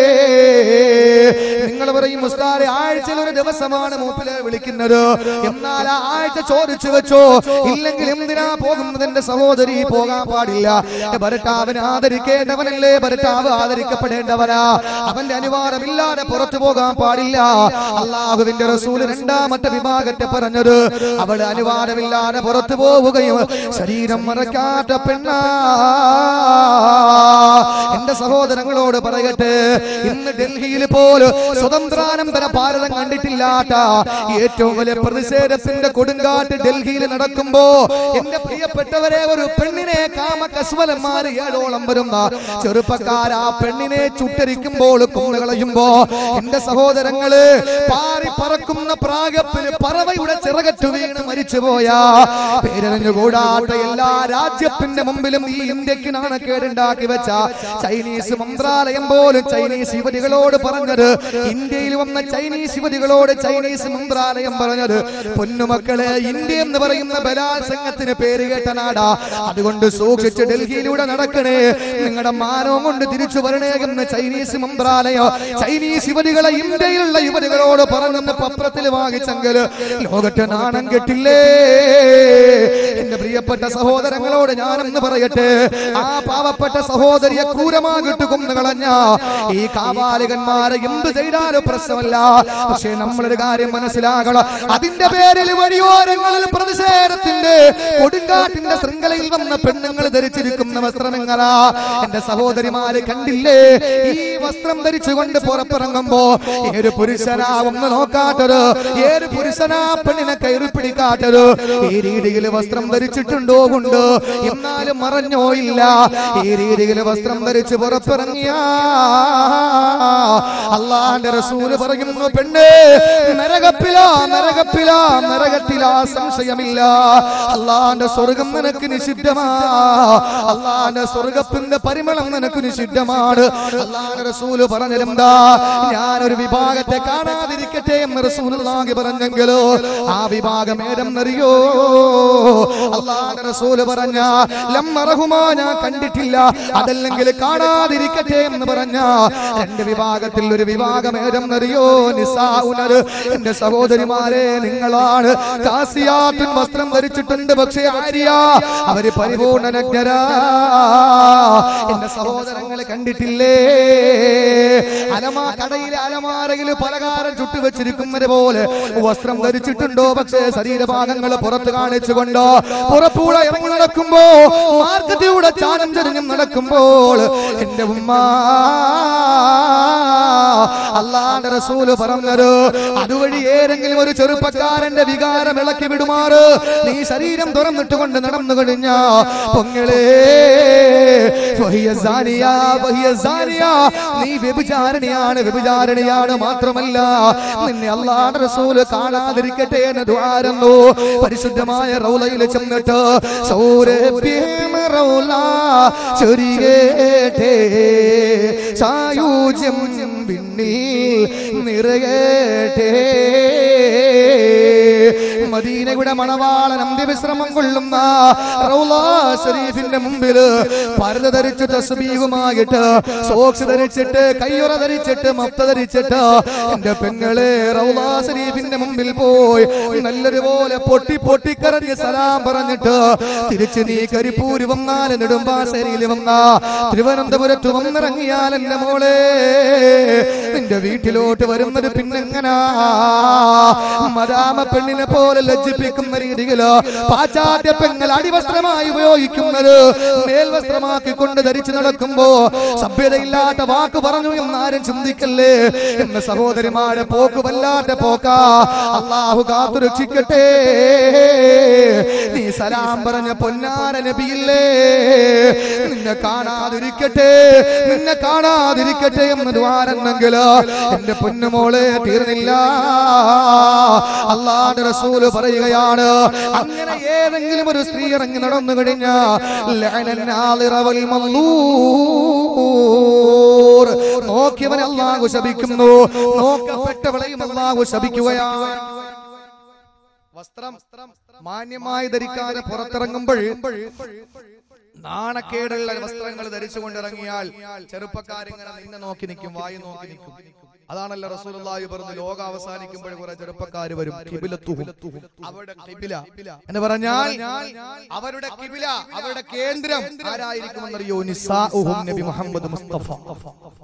നിങ്ങൾ പറയും മുസ്താറെ ആഴ്ചയിൽ ഒരു ദിവസമാണ് മൂപ്പില് വിളിക്കുന്നത് എന്നാൽ ആ ആഴ്ച ചോദിച്ചു വെച്ചോ ഇല്ലെങ്കിൽ എന്തിനാ പോകുന്നത് എന്റെ സഹോദരി പോകാൻ പാടില്ല ഭർത്താവിനെ ആദരിക്കേണ്ടവനല്ലേ ഭർത്താവ് ആദരിക്കപ്പെടേണ്ട ബഹുമാനിക്കപ്പെടേണ്ടവനാ അവന്റെ അനുവാദമില്ലാതെ പുറത്തു പോകാൻ പാടില്ല അള്ളാഹുവിന്റെ റസൂല് രണ്ടാമത്തെ വിഭാഗത്തെ പറഞ്ഞത് അവള് അനുവാദമില്ലാതെ പുറത്തു പോവുകയും ശരീരം മറക്കാത്ത പെണ്ണാ എന്റെ സഹോദരങ്ങളോട് പറയട്ടെ ഇന്ന് ഡൽഹിയിൽ പോലും സ്വതന്ത്രാനന്തര ഭാരതം കണ്ടിട്ടില്ലാത്ത ഏറ്റവും വലിയ പ്രതിഷേധത്തിന്റെ കൊടുങ്കാറ്റ് ഡൽഹിയിൽ നടക്കുമ്പോ എന്റെ പ്രിയപ്പെട്ടവരെ ഒരു പെണ്ണിനെ കാമകസ്വലന്മാര് ഏഴോളം വരുന്ന ചെറുപ്പക്കാർ ആ പെണ്ണിനെ ചുട്ടരിക്കുമ്പോൾ കൊന്നുകളയുമ്പോ എന്റെ സഹോദരങ്ങള് പാറി പറക്കുന്ന പ്രാഗപ്പില് പറവയുടെ ചിറകറ്റു വീണ് മരിച്ചുപോയ പേരറിഞ്ഞുകൂടാത്ത എല്ലാ രാജ്യത്തിന്റെ മുമ്പിലും ഈ ഇന്ത്യക്ക് നാണക്കേടുണ്ടാക്കി വെച്ച ചൈനീസ് മന്ത്രാലയം പോലും ചൈനീസ് യുവതികളോട് പറഞ്ഞത് ഇന്ത്യയിൽ വന്ന ചൈനീസ് യുവതികളോട് ചൈനീസ് മന്ത്രാലയം പറഞ്ഞത് പൊന്നുമക്കളെ ഇന്ത്യ എന്ന് പറയുന്ന ബലാത്സംഗത്തിന് പേര് കേട്ട നാടാ അതുകൊണ്ട് സൂക്ഷിച്ച് ഡൽഹിയിലൂടെ നടക്കണേ നിങ്ങളുടെ മാനവും കൊണ്ട് തിരിച്ചു വരണേ എന്ന് ചൈനീസ് മന്ത്രാലയം ചൈനീസ് യുവതികളെ ഇന്ത്യയിലുള്ള യുവതികളോട് പറഞ്ഞെന്ന് പത്രത്തിൽ വാങ്ങിച്ചെങ്കിൽ ലോകത്തെ നാണം കെട്ടില്ലേ എന്റെ പ്രിയപ്പെട്ട സഹോദരങ്ങളോട് ഞാനെന്ന് പറയട്ടെ ആ പാവപ്പെട്ട സഹോദരിയെ ക്രൂരമാകിട്ട് കൊന്നു കളഞ്ഞ ഈ കാവാലികന്മാരെ എന്ത് ചെയ്താലും പ്രശ്നമല്ല പക്ഷേ നമ്മളൊരു കാര്യം മനസ്സിലാകണം അതിന്റെ പേരിൽ വഴിയോരങ്ങളിൽ പ്രതിഷേധത്തിന്റെ കൊടുങ്കാറ്റിന്റെ ശൃംഖലയിൽ വന്ന പെണ്ണുങ്ങൾ ധരിച്ചിരിക്കുന്ന വസ്ത്രമെങ്ങനാ എന്റെ സഹോദരിമാര് കണ്ടില്ലേ ഈ വസ്ത്രം ധരിച്ചുകൊണ്ട് പുറത്തിറങ്ങുമ്പോ ഏത് പുരുഷനാ ഒന്ന് നോക്കാത്തത് ഏത് പുരുഷനാ പെണ്ണിനെ കയറി പിടിക്കാത്തത് ഈ രീതിയിൽ വസ്ത്രം ധരിച്ചിട്ടുണ്ടോ കൊണ്ട് എന്നാലും മറഞ്ഞോ ഇല്ല ഈ രീതിയിൽ വസ്ത്രം ധരിച്ച് പുറത്തിറങ്ങിയ അള്ളാന്റെ റസൂല് പറയുന്നു പെണ്ണ് നരകപ്പില നരകപ്പില നരകത്തില സംശയമില്ല അള്ളാന്റെ സ്വർഗം നിനക്ക് നിഷിദ്ധമാ അള്ളാന്റെ സ്വർഗത്തിന്റെ പരിമളം നിനക്ക് നിഷിദ്ധമാണ് അള്ളാന്റെ റസൂല് പറഞ്ഞിരുന്നാ ഞാനൊരു വിഭാഗത്തെ കാണാതിരിക്കട്ടെ എന്ന് റസൂലുള്ളാഹി പറഞ്ഞെങ്കിലോ ആ വിഭാഗം ഏതെന്നറിയോ അള്ളാന്റെ റസൂല് പറഞ്ഞ ലമ്മറഹുമാ ഞാൻ കണ്ടിട്ടില്ല അതല്ലെങ്കിൽ കാണാതിരിക്കട്ടെ എന്ന് പറഞ്ഞ രണ്ട് വിഭാഗത്തിൽ ഒരു വിഭാഗം ഏതെന്നറിയോ നിസാഉനർ എന്റെ സഹോദരിമാരെ നിങ്ങളാണ് കാസിയാത്തുൻ വസ്ത്രം ധരിച്ചിട്ടുണ്ട് പക്ഷേ ആര്യ അവര് പരിപൂർണ നഗ്നരാ എന്റെ സഹോദരങ്ങളെ കണ്ടിട്ടില്ലേ അലമാ കടയിലെ അലമാരയിൽ പലകാരം ചുട്ടുവെച്ചിരിക്കുന്നത് പോലെ വസ്ത്രം ധരിച്ചിട്ടുണ്ടോ പക്ഷേ ശരീരഭാഗങ്ങൾ പുറത്ത് കാണിച്ചുകൊണ്ട് പുറത്തൂടെ ഇറങ്ങി നടക്കുമ്പോ മാർക്കറ്റിലൂടെ ചാനം ചെറിഞ്ഞും നടക്കുമ്പോൾ എന്റെ ഉമ്മ അള്ളാന്റെ റസൂല് പറഞ്ഞത് അതുവഴി ഏതെങ്കിലും ഒരു ചെറുപ്പക്കാരന്റെ വികാരം ഇളക്കി വിടുമാറ് നീ ശരീരം തുറന്നിട്ട് കൊണ്ട് നടന്നു കഴിഞ്ഞ പൊങ്ങളെ വഹിയ സാനിയ, വഹിയ സാനിയ. നീ വ്യഭിചാരണിയാണ് വ്യഭിചാരണിയാണ് മാത്രമല്ല നിന്നെ അള്ളാന്റെ റസൂല് കാണാതിരിക്കട്ടെ എന്ന് ദ്വാരുന്നു പരിശുദ്ധമായ റൗലയിൽ ചെന്നിട്ട് സൗരഭ്യം റൗല ചൊരിയേട്ടേ സായൂജ്യം പിന്നിൽ നിറയേട്ടേ മദീനയുടെ മണവാളൻ അന്ത്യവിശ്രമം കൊള്ളുന്ന റൗള ഷരീഫിന്റെ മുമ്പിൽ പരത ധരിച്ച് തസ്ബീഹുമായിട്ട് സോക്സ് ധരിച്ചിട്ട് കയ്യുറ ധരിച്ചിട്ട് മഫ്ത ധരിച്ചിട്ട് എന്റെ പെങ്ങളെ റൗള ഷരീഫിന്റെ മുമ്പിൽ പോയി നല്ലൊരു പോലെ പൊട്ടി പൊട്ടിക്കരഞ്ഞ് സലാം പറഞ്ഞിട്ട് തിരിച്ച് നീ കരിപ്പൂര് വന്നാൽ നെടുമ്പാശ്ശേരിയിൽ വന്ന തിരുവനന്തപുരത്ത് വന്നിറങ്ങിയാൽ എന്റെ മോളെ നിന്റെ വീട്ടിലോട്ട് വരുന്നത് പിന്നെങ്ങനാ മദാമ പെണ്ണിനെ പോലെ ലജ്ജിപ്പിക്കുന്ന രീതിയില് പാശ്ചാത്യ പെങ്ങൾ അടിവസ്ത്രമായി ഉപയോഗിക്കുന്നത് മേൽവസ്ത്രമാക്കി കൊണ്ട് ധരിച്ചു നടക്കുമ്പോ സഭ്യതയില്ലാത്ത വാക്ക് പറഞ്ഞു എന്നാരും ചിന്തിക്കല്ലേ എന്ന സഹോദരിമാരെ പോക്ക് വല്ലാത്ത പോക്ക അള്ളാഹു കാത്തു രക്ഷിക്കട്ടെ നീ സലാം പറഞ്ഞ പൊന്നാര നബിയില്ലേ നിന്നെ കാണാതിരിക്കട്ടെ നിന്നെ കാണാതിരിക്കട്ടെ എന്ന് ദ്വാരെന്നെങ്കിൽ എന്റെ പൊന്നുമോളെ തീർന്നില്ല അള്ളാന്റെ റസൂല് പറയുകയാണ് അങ്ങനെ ഏതെങ്കിലും ഒരു സ്ത്രീ ഇറങ്ങി നടന്നു കഴിഞ്ഞാൽ നോക്കിയവൻ അള്ളാഹു ശപിക്കുന്നു നോക്കപ്പെട്ടവളെയും അള്ളാഹു ശപിക്കുകയാണ് വസ്ത്രം മാന്യമായി ധരിക്കാതെ പുറത്തിറങ്ങുമ്പോൾ നാണക്കേടുള്ള വസ്ത്രങ്ങൾ ധരിച്ചുകൊണ്ടിറങ്ങിയാൽ ചെറുപ്പക്കാരിങ്ങനെ നിന്നെ നോക്കി നിൽക്കും വായു നോക്കി നിൽക്കും അതാണല്ലോ റസൂലുള്ളാഹി പറഞ്ഞു ലോകം അവസാനിക്കുമ്പോൾ കുറെ ചെറുപ്പക്കാർ വരും കിബിലത്തുഹും അവരുടെ കിബില എന്ന് പറഞ്ഞാൽ അവരുടെ കിബില അവരുടെ കേന്ദ്രം ആരായിരിക്കുമെന്നറിയോ നിസാഉഹും നബി മുഹമ്മദ് മുസ്തഫ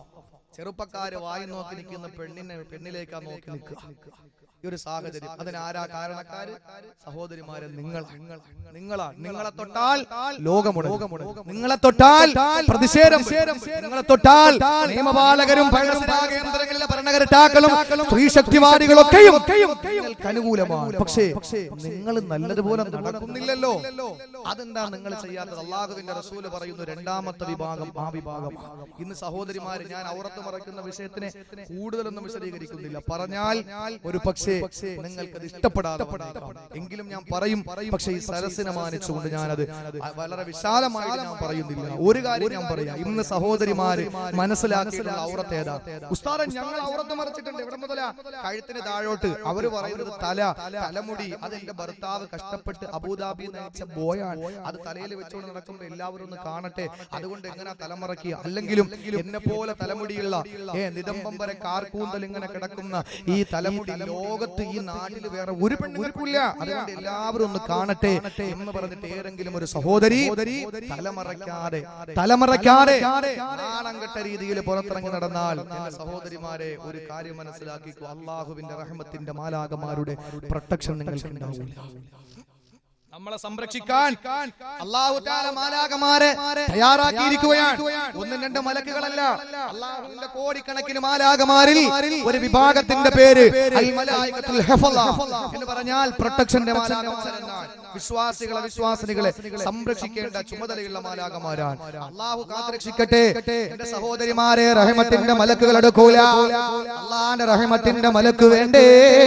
ചെറുപ്പക്കാര് വായി നോക്കി നിൽക്കുന്ന പെണ്ണിനെ പെണ്ണിലേക്കാ നോക്കി നിൽക്കുക ഈ ഒരു സാഹചര്യം അതിനാരാ കാരണക്കാര് സഹോദരിമാരെ നിങ്ങൾ നിങ്ങളാ നിങ്ങളെ തൊട്ടാൽ ലോകമുട നിങ്ങളെ തൊട്ടാൽ പ്രതിഷേധം നിങ്ങളെ തൊട്ടാൽ നിയമപാലകരും ഭരണസിരാ കേന്ദ്രങ്ങളിലെ ഭരണകർത്താക്കളും സ്ത്രീ ശക്തിവാദികളൊക്കെയും നിങ്ങൾക്ക് അനുകൂലമാണ് പക്ഷേ നിങ്ങൾ നല്ലതുപോലെ നടക്കുന്നില്ലല്ലോ അതെന്താ നിങ്ങൾ ചെയ്യാത്തത് അള്ളാഹുവിന്റെ റസൂല് പറയുന്നു രണ്ടാമത്തെ വിഭാഗം ആ വിഭാഗം ഇന്ന് സഹോദരിമാര് ഞാൻ ഔറത്ത് മറക്കുന്ന വിഷയത്തിനെ കൂടുതലൊന്നും വിശദീകരിക്കുന്നില്ല പറഞ്ഞാൽ ഒരു പക്ഷേ നിങ്ങൾക്കത് ഇഷ്ടപ്പെടാതെ വന്നേക്കാം. എങ്കിലും ഞാൻ പറയും പക്ഷേ ഈ സരസിനെ മാനിച്ചുകൊണ്ട് ഞാനത് വളരെ വിശാലമായി ഞാൻ പറയുന്നില്ല ഒരു കാര്യം ഞാൻ പറയാം ഇന്ന് സഹോദരിമാര് മനസ്സിലാക്കിയിട്ടുള്ള ഔറത്ത് ഏതാ ഉസ്താദൻ ഞങ്ങൾ ഔറത്ത് മറച്ചിട്ടുണ്ട് എവിടെ മുതലാ കഴുത്തിന് താഴോട്ട് അവര് പറയുന്നത് തല തലമുടി അത് എന്റെ ഭർത്താവ് കഷ്ടപ്പെട്ട് അബുദാബി നയിച്ച ബോയാണ് അത് തലയിൽ വെച്ചുകൊണ്ട് നടക്കുമ്പോ എല്ലാവരും ഒന്ന് കാണട്ടെ അതുകൊണ്ട് എങ്ങനെ തലമറക്കുക അല്ലെങ്കിലും എന്നെ പോലെ തലമുടിയുള്ള ഏ നിതംബം വരെ കാർക്കൂന്തൽ ഇങ്ങനെ കിടക്കുന്ന ഈ തലമുടി ലോകത്ത് ഈ നാട്ടിൽ വേറെ ഒരു പെണ്ണുങ്ങൾക്കില്ല അതുകൊണ്ട് എല്ലാവരും ഒന്ന് കാണട്ടെ എന്ന് പറഞ്ഞിട്ട് ഏതെങ്കിലും ഒരു സഹോദരി തലമറയ്ക്കാതെ തലമറയ്ക്കാതെ നാണം കെട്ട രീതിയിൽ പുറത്തിറങ്ങി നടന്നാൽ എന്റെ സഹോദരിമാരെ ഒരു കാര്യം മനസ്സിലാക്കിക്കോ അള്ളാഹുവിന്റെ റഹ്മത്തിന്റെ മാലാകമാരുടെ പ്രൊട്ടക്ഷൻ നിങ്ങൾക്ക് ഉണ്ടാവില്ല നമ്മളെ സംരക്ഷിക്കാൻ അള്ളാഹു താല മാലാകമാരെ തയ്യാറാക്കിയിരിക്കുകയാണ് ഒന്നും രണ്ട് മലക്കുകളല്ല അള്ളാഹുവിന്റെ കോടിക്കണക്കിന് മാലാകമാരിൽ ഒരു വിഭാഗത്തിന്റെ പേര് അൽ മലായികത്തുൽ ഹഫള എന്ന് പറഞ്ഞാൽ പ്രൊട്ടക്ഷന്റെ മാലാകമാരെന്നാണ് വിശ്വാസികളെ വിശ്വാസിനികളെ സംരക്ഷിക്കേണ്ട ചുമതലയുള്ള മാലാകമാരാണ് അള്ളാഹു കാത്തുരക്ഷിക്കട്ടെ എന്റെ സഹോദരിമാരെ റഹ്മത്തിന്റെ മലക്കുകൾ എടുക്കൂല അള്ളാന്റെ റഹ്മത്തിന്റെ മലക്ക് വേണ്ടേ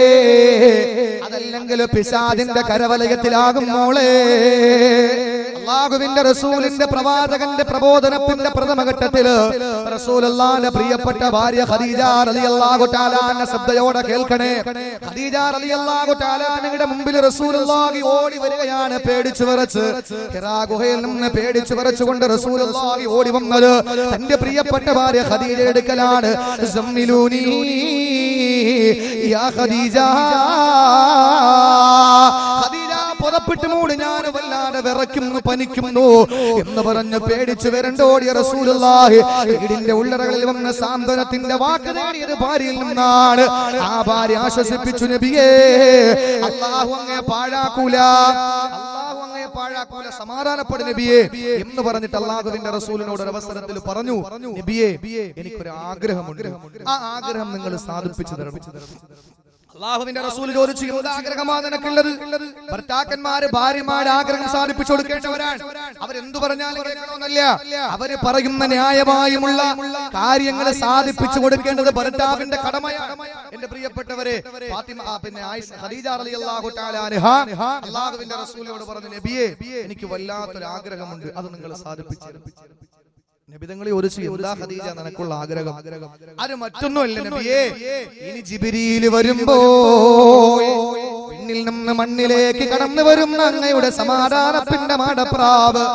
അതല്ലെങ്കിൽ പിശാദിന്റെ കരവലയത്തിലാകും മോളെ അള്ളാഹുവിന്റെ റസൂലിന്റെ പ്രവാചകന്റെ പ്രബോധനത്തിന്റെ പ്രഥമഘട്ടത്തില് റസൂലുള്ളാന്റെ പ്രിയപ്പെട്ട ഭാര്യ ഖദീജ റളിയല്ലാഹു തആലാന്റെ ശബ്ദയോടെ കേൾക്കണേ ഖദീജ റളിയല്ലാഹു തആലാനയുടെ മുമ്പിൽ റസൂലുള്ളാഹി ഓടി വരികയാണ് പേടിച്ചു വിറച്ച് ഹിറാ ഗുഹയിൽ നിന്ന് പേടിച്ചു വിറച്ചുകൊണ്ട് റസൂലുള്ളാഹി ഓടി വന്നത് തന്റെ പ്രിയപ്പെട്ട ഭാര്യ ഖദീജ എടുക്കലാണ് സമ്മിലൂനി യാ ഖദീജ ഖദീജ പുറപ്പെട്ട് മൂടി ഞാൻ വല്ലാതെ വിറയ്ക്കുന്നു പനിക്കുന്നു എന്ന് പറഞ്ഞ് പേടിച്ചു വരണ്ടോടിയ റസൂലുള്ളാഹി വീടിന്റെ ഉള്ളറകളിൽ വന്ന സാന്ത്വനത്തിന്റെ വാക്ക് നേടിയത് ഭാര്യയിൽ നിന്നാണ് ആ ഭാര്യ ആശ്വസിപ്പിച്ചു നബിയേ അള്ളാഹു അങ്ങേ പാഴാക്കൂല അള്ളാഹു അങ്ങേ പാഴാക്കൂല സമാധാനപ്പെടും നബിയേ എന്ന് പറഞ്ഞിട്ട് അള്ളാഹുവിന്റെ റസൂലിനോട് ഒരു അവസരത്തിൽ പറഞ്ഞു നബിയേ എനിക്കൊരു ആഗ്രഹമുണ്ട് ആ ആഗ്രഹം നിങ്ങൾ സാധിപ്പിച്ചു തരണം അള്ളാഹുവിന്റെ റസൂൽ ചോദിച്ചു എന്ത് ആഗ്രഹമാ നിനക്കുള്ളത് ഭർത്താക്കന്മാര് ഭാര്യമാര് ആഗ്രഹം സാധിപ്പിച്ചു കൊടുക്കേണ്ടവരാണ് അവരെന്തു പറഞ്ഞാലും കേൾക്കണമെന്നല്ല അവര് പറയുന്ന ന്യായമായുമുള്ള കാര്യങ്ങൾ സാധിപ്പിച്ചു കൊടുക്കേണ്ടത് ഭർത്താവിന്റെ കടമയാണ് എന്റെ പ്രിയപ്പെട്ടവരെ ഫാത്തിമ ആ, പിന്നെ ആയിഷ ഖദീജ റളിയല്ലാഹു തആല അൻഹ അള്ളാഹുവിന്റെ റസൂലിനോട് പറഞ്ഞു നബിയെ എനിക്ക് വല്ലാത്തൊരു ആഗ്രഹമുണ്ട് അത് നിങ്ങൾ സാധിപ്പിച്ചു തരണം." നബിതങ്ങളെ ഒരു എന്താ ഖദീജ നിനക്കുള്ള ആഗ്രഹം അത് മറ്റൊന്നുമല്ല നബിയേ ഇനി ജിബിരിയിൽ വരുമ്പോ പിന്നിൽ നിന്ന് മണ്ണിലേക്ക് കടന്നു വരുന്ന അങ്ങയുടെ സമാധാനത്തിന്റെ മാടപ്രാവ്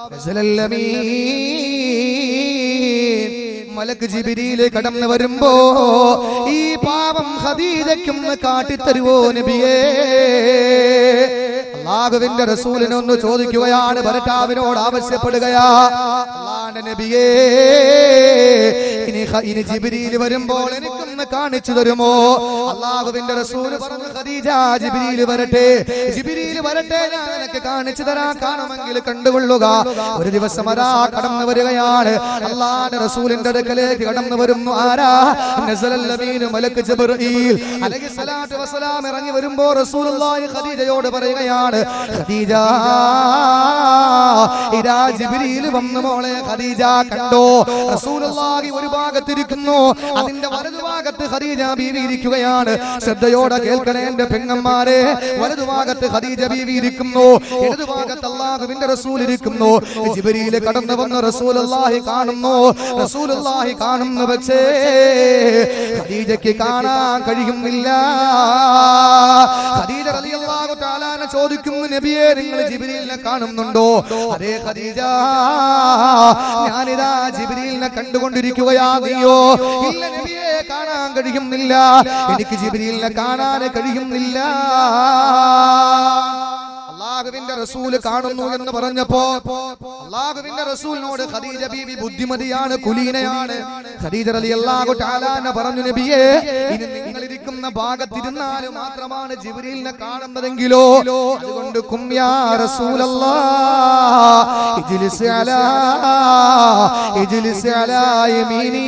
മലക്ക് ജിബിരിയിൽ കടന്നു വരുമ്പോ ഈ പാവം ഖദീജയ്ക്കൊന്ന് കാട്ടിത്തരുവോ നബിയേ അള്ളാഹുവിന്റെ റസൂലിനൊന്ന് ചോദിക്കുകയാണ് ഭരട്ടാവിനോട് ആവശ്യപ്പെടുകയാ അള്ളാന്റെ നബിയേ ഇനി ഖ- ഇനി ജിബിരിയിൽ വരുമ്പോൾ എനിക്കൊന്ന് കാണിച്ചു തരുമോ അള്ളാഹുവിന്റെ റസൂല് പറഞ്ഞു ഖദീജ ജിബിരിയിൽ വരട്ടെ ജിബിരിയിൽ വരട്ടെ ഞാൻ നിനക്ക് കാണിച്ചു തരാൻ കാണുമെങ്കിൽ കണ്ടുകൊള്ളുക ഒരു ദിവസം അതാ കടന്നു വരികയാണ് അള്ളാന്റെ റസൂലിന്റെ അടുക്കലേക്ക് കടന്നു വരുന്നു ആരാ നസലൽ അമീൻ മലക്ക് ജിബ്രീൽ അലൈഹി സ്വലാത്തു വസ്സലാം ഇറങ്ങി വരുമ്പോ റസൂലുള്ളാഹി ഖദീജയോട് പറയുകയാണ് ഖദീജ ഇതാ ജിബ്രീൽ വന്നു മോളെ ഖദീജ കണ്ടോ റസൂലുള്ളാഹി ഒരു ഭാഗത്തിരിക്കുന്നു അതിന്റെ വലതുഭാഗത്ത് ഖദീജ ബീവി ഇരിക്കുകയാണ് ശ്രദ്ധയോടെ കേൾക്കണേ എന്റെ പെങ്ങന്മാരെ വലതുഭാഗത്ത് ഖദീജ ബീവി ഇരിക്കുന്നു ഇടതുഭാഗത്ത് അള്ളാഹുവിന്റെ റസൂൽ ഇരിക്കുന്നു ജിബ്രീൽ കടന്നു വന്ന് റസൂലുള്ളാഹി കാണുന്നു റസൂലുള്ളാഹി കാണുന്നു പക്ഷേ ഖദീജയ്ക്ക് കാണാൻ കഴിയുന്നില്ല ഖദീജ റളിയല്ലാഹു തആലാനെ ചോദിക്കുന്നു നബിയെ നിങ്ങൾ ജിബ്രീലിനെ കാണുന്നുണ്ടോ അതേ ഖദീജ ഞാനിതാ ജിബ്രീലിനെ കണ്ടുകൊണ്ടിരിക്കുകയാ നീയോ ഇല്ല നബിയെ കാണാൻ കഴിയുന്നില്ല എനിക്ക് ജിബ്രീലിനെ കാണാൻ കഴിയുന്നില്ല അള്ളാഹുവിന്റെ റസൂല് കാണുന്നു എന്ന് പറഞ്ഞപ്പോ അള്ളാഹുവിന്റെ റസൂലിനോട് ഖദീജ ബീവി ബുദ്ധിമതിയാണ് കുലീനയാണ് ഖദീജ റലി അള്ളാഹു ടാലാന പറഞ്ഞു നബിയേ ഇനി നിങ്ങൾ ഇരിക്കുന്ന ഭാഗത്തിരുന്നാൽ മാത്രമാണ് ജിബ്രീലിനെ കാണുന്നതെങ്കിലോ അതുകൊണ്ട് കുമ്യാ റസൂലല്ലാ ഇജ്ലിസ് അലാ ഇജ്ലിസ് അലാ യമീനീ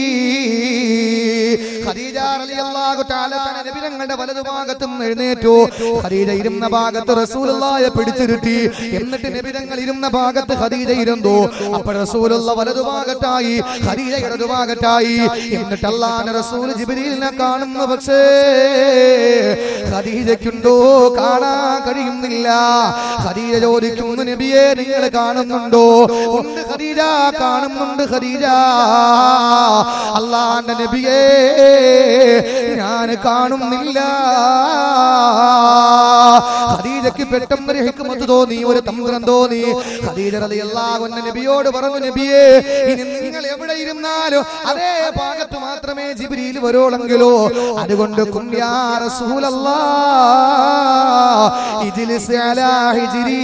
ഖദീജ റളിയല്ലാഹു തആല തന്റെ നബിതങ്ങളുടെ വലതുഭാഗത്തും എഴുന്നേറ്റു ഖദീജ ഇരുന്ന ഭാഗത്ത് റസൂലുള്ളാഹിയെ പിടിച്ചിരുത്തി എന്നിട്ട് നബിതങ്ങൾ ഇരുന്ന ഭാഗത്ത് ഖദീജ ഇരുന്നു അപ്പോൾ റസൂലുള്ള വലതുഭാഗത്തായി ഖദീജ ഇടതുഭാഗത്തായി എന്നിട്ട് അല്ലാഹുവിന്റെ റസൂൽ ജിബ്രീലിനെ കാണുന്നു പക്ഷേ ഖദീജയ്ക്കുണ്ടോ കാണാൻ കഴിയുന്നില്ല ഖദീജ ചോദിക്കുന്നു നബിയെ നിങ്ങൾ കാണുന്നുണ്ടോ ഉണ്ട് ഖദീജ കാണുന്നുണ്ട് ഖദീജ അള്ളാന്റെ നബിയേ ഞാൻ കാണുന്നില്ല ഖദീജയ്ക്ക് പെട്ടെന്ന് ഒരു ഹിക്മത്ത് തോന്നി ഒരു തന്ത്രം തോന്നി ഖദീജ റളിയല്ലാഹു അൻഹ നബിയോട് പറഞ്ഞു നബിയേ ഇനി നിങ്ങൾ എവിടെ ഇരുന്നാലും അതേ ഭാഗത്ത് മാത്രമേ ജിബ്രീൽ വരോളെങ്കിലോ അതുകൊണ്ട് കും യാ റസൂലല്ലാ ഇജ്ലിസ് അലാ ഹിജ്രീ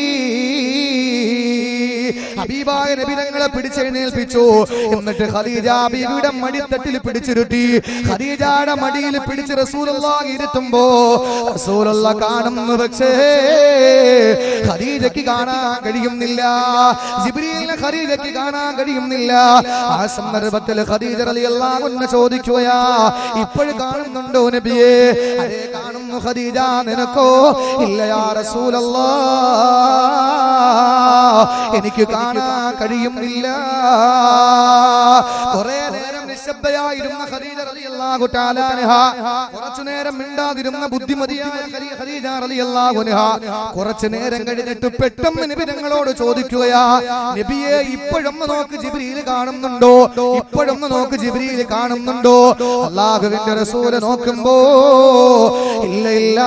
ഹബീബായ നബിതങ്ങളെ പിടിച്ചെഴുന്നേൽപ്പിച്ചു എന്നിട്ട് ഖദീജ ബീവിയുടെ മടിത്തട്ടിൽ പിടിച്ചിരുത്തി ഖദീജയുടെ മടിയിൽ പിടിച്ച് റസൂലുള്ളാഹി ഇരുത്തുമ്പോ റസൂലുള്ള കാണുന്നു പക്ഷേ ഖദീജയ്ക്ക് കാണാൻ കഴിയുന്നില്ല ജിബ്രീലിനെ ഖദീജയ്ക്ക് കാണാൻ കഴിയുന്നില്ല ആ സന്ദർഭത്തിൽ ഖദീജ റളിയല്ലാഹു അൻഹ ചോദിക്കുകയാ ഇപ്പോഴും കാണുന്നുണ്ടോ നബിയേ അതേ കാണുന്നു ഖദീജ നിനക്കോ ഇല്ല യാ റസൂലല്ലാ എനിക്ക് കാണാൻ കഴിയുന്നില്ല കുറെ നേരം നിശബ്ദയായിരുന്ന ഖദീജ റളിയല്ലാഹു തആല അൻഹ കുറച്ചു നേരം മിണ്ടാതിരുന്ന ബുദ്ധിമതിയായ ഖദീ- ഖദീജ റളിയല്ലാഹു അൻഹ കുറച്ചു നേരം കഴിഞ്ഞിട്ട് പെട്ടെന്ന് നബി ഞങ്ങളോട് ചോദിക്കുകയാ നബിയെ ഇപ്പോഴൊന്ന് നോക്ക് ജിബ്രീൽ കാണുന്നുണ്ടോ ഇപ്പോഴൊന്ന് നോക്ക് ജിബ്രീൽ കാണുന്നുണ്ടോ അള്ളാഹുവിന്റെ റസൂല് നോക്കുമ്പോ ഇല്ല ഇല്ല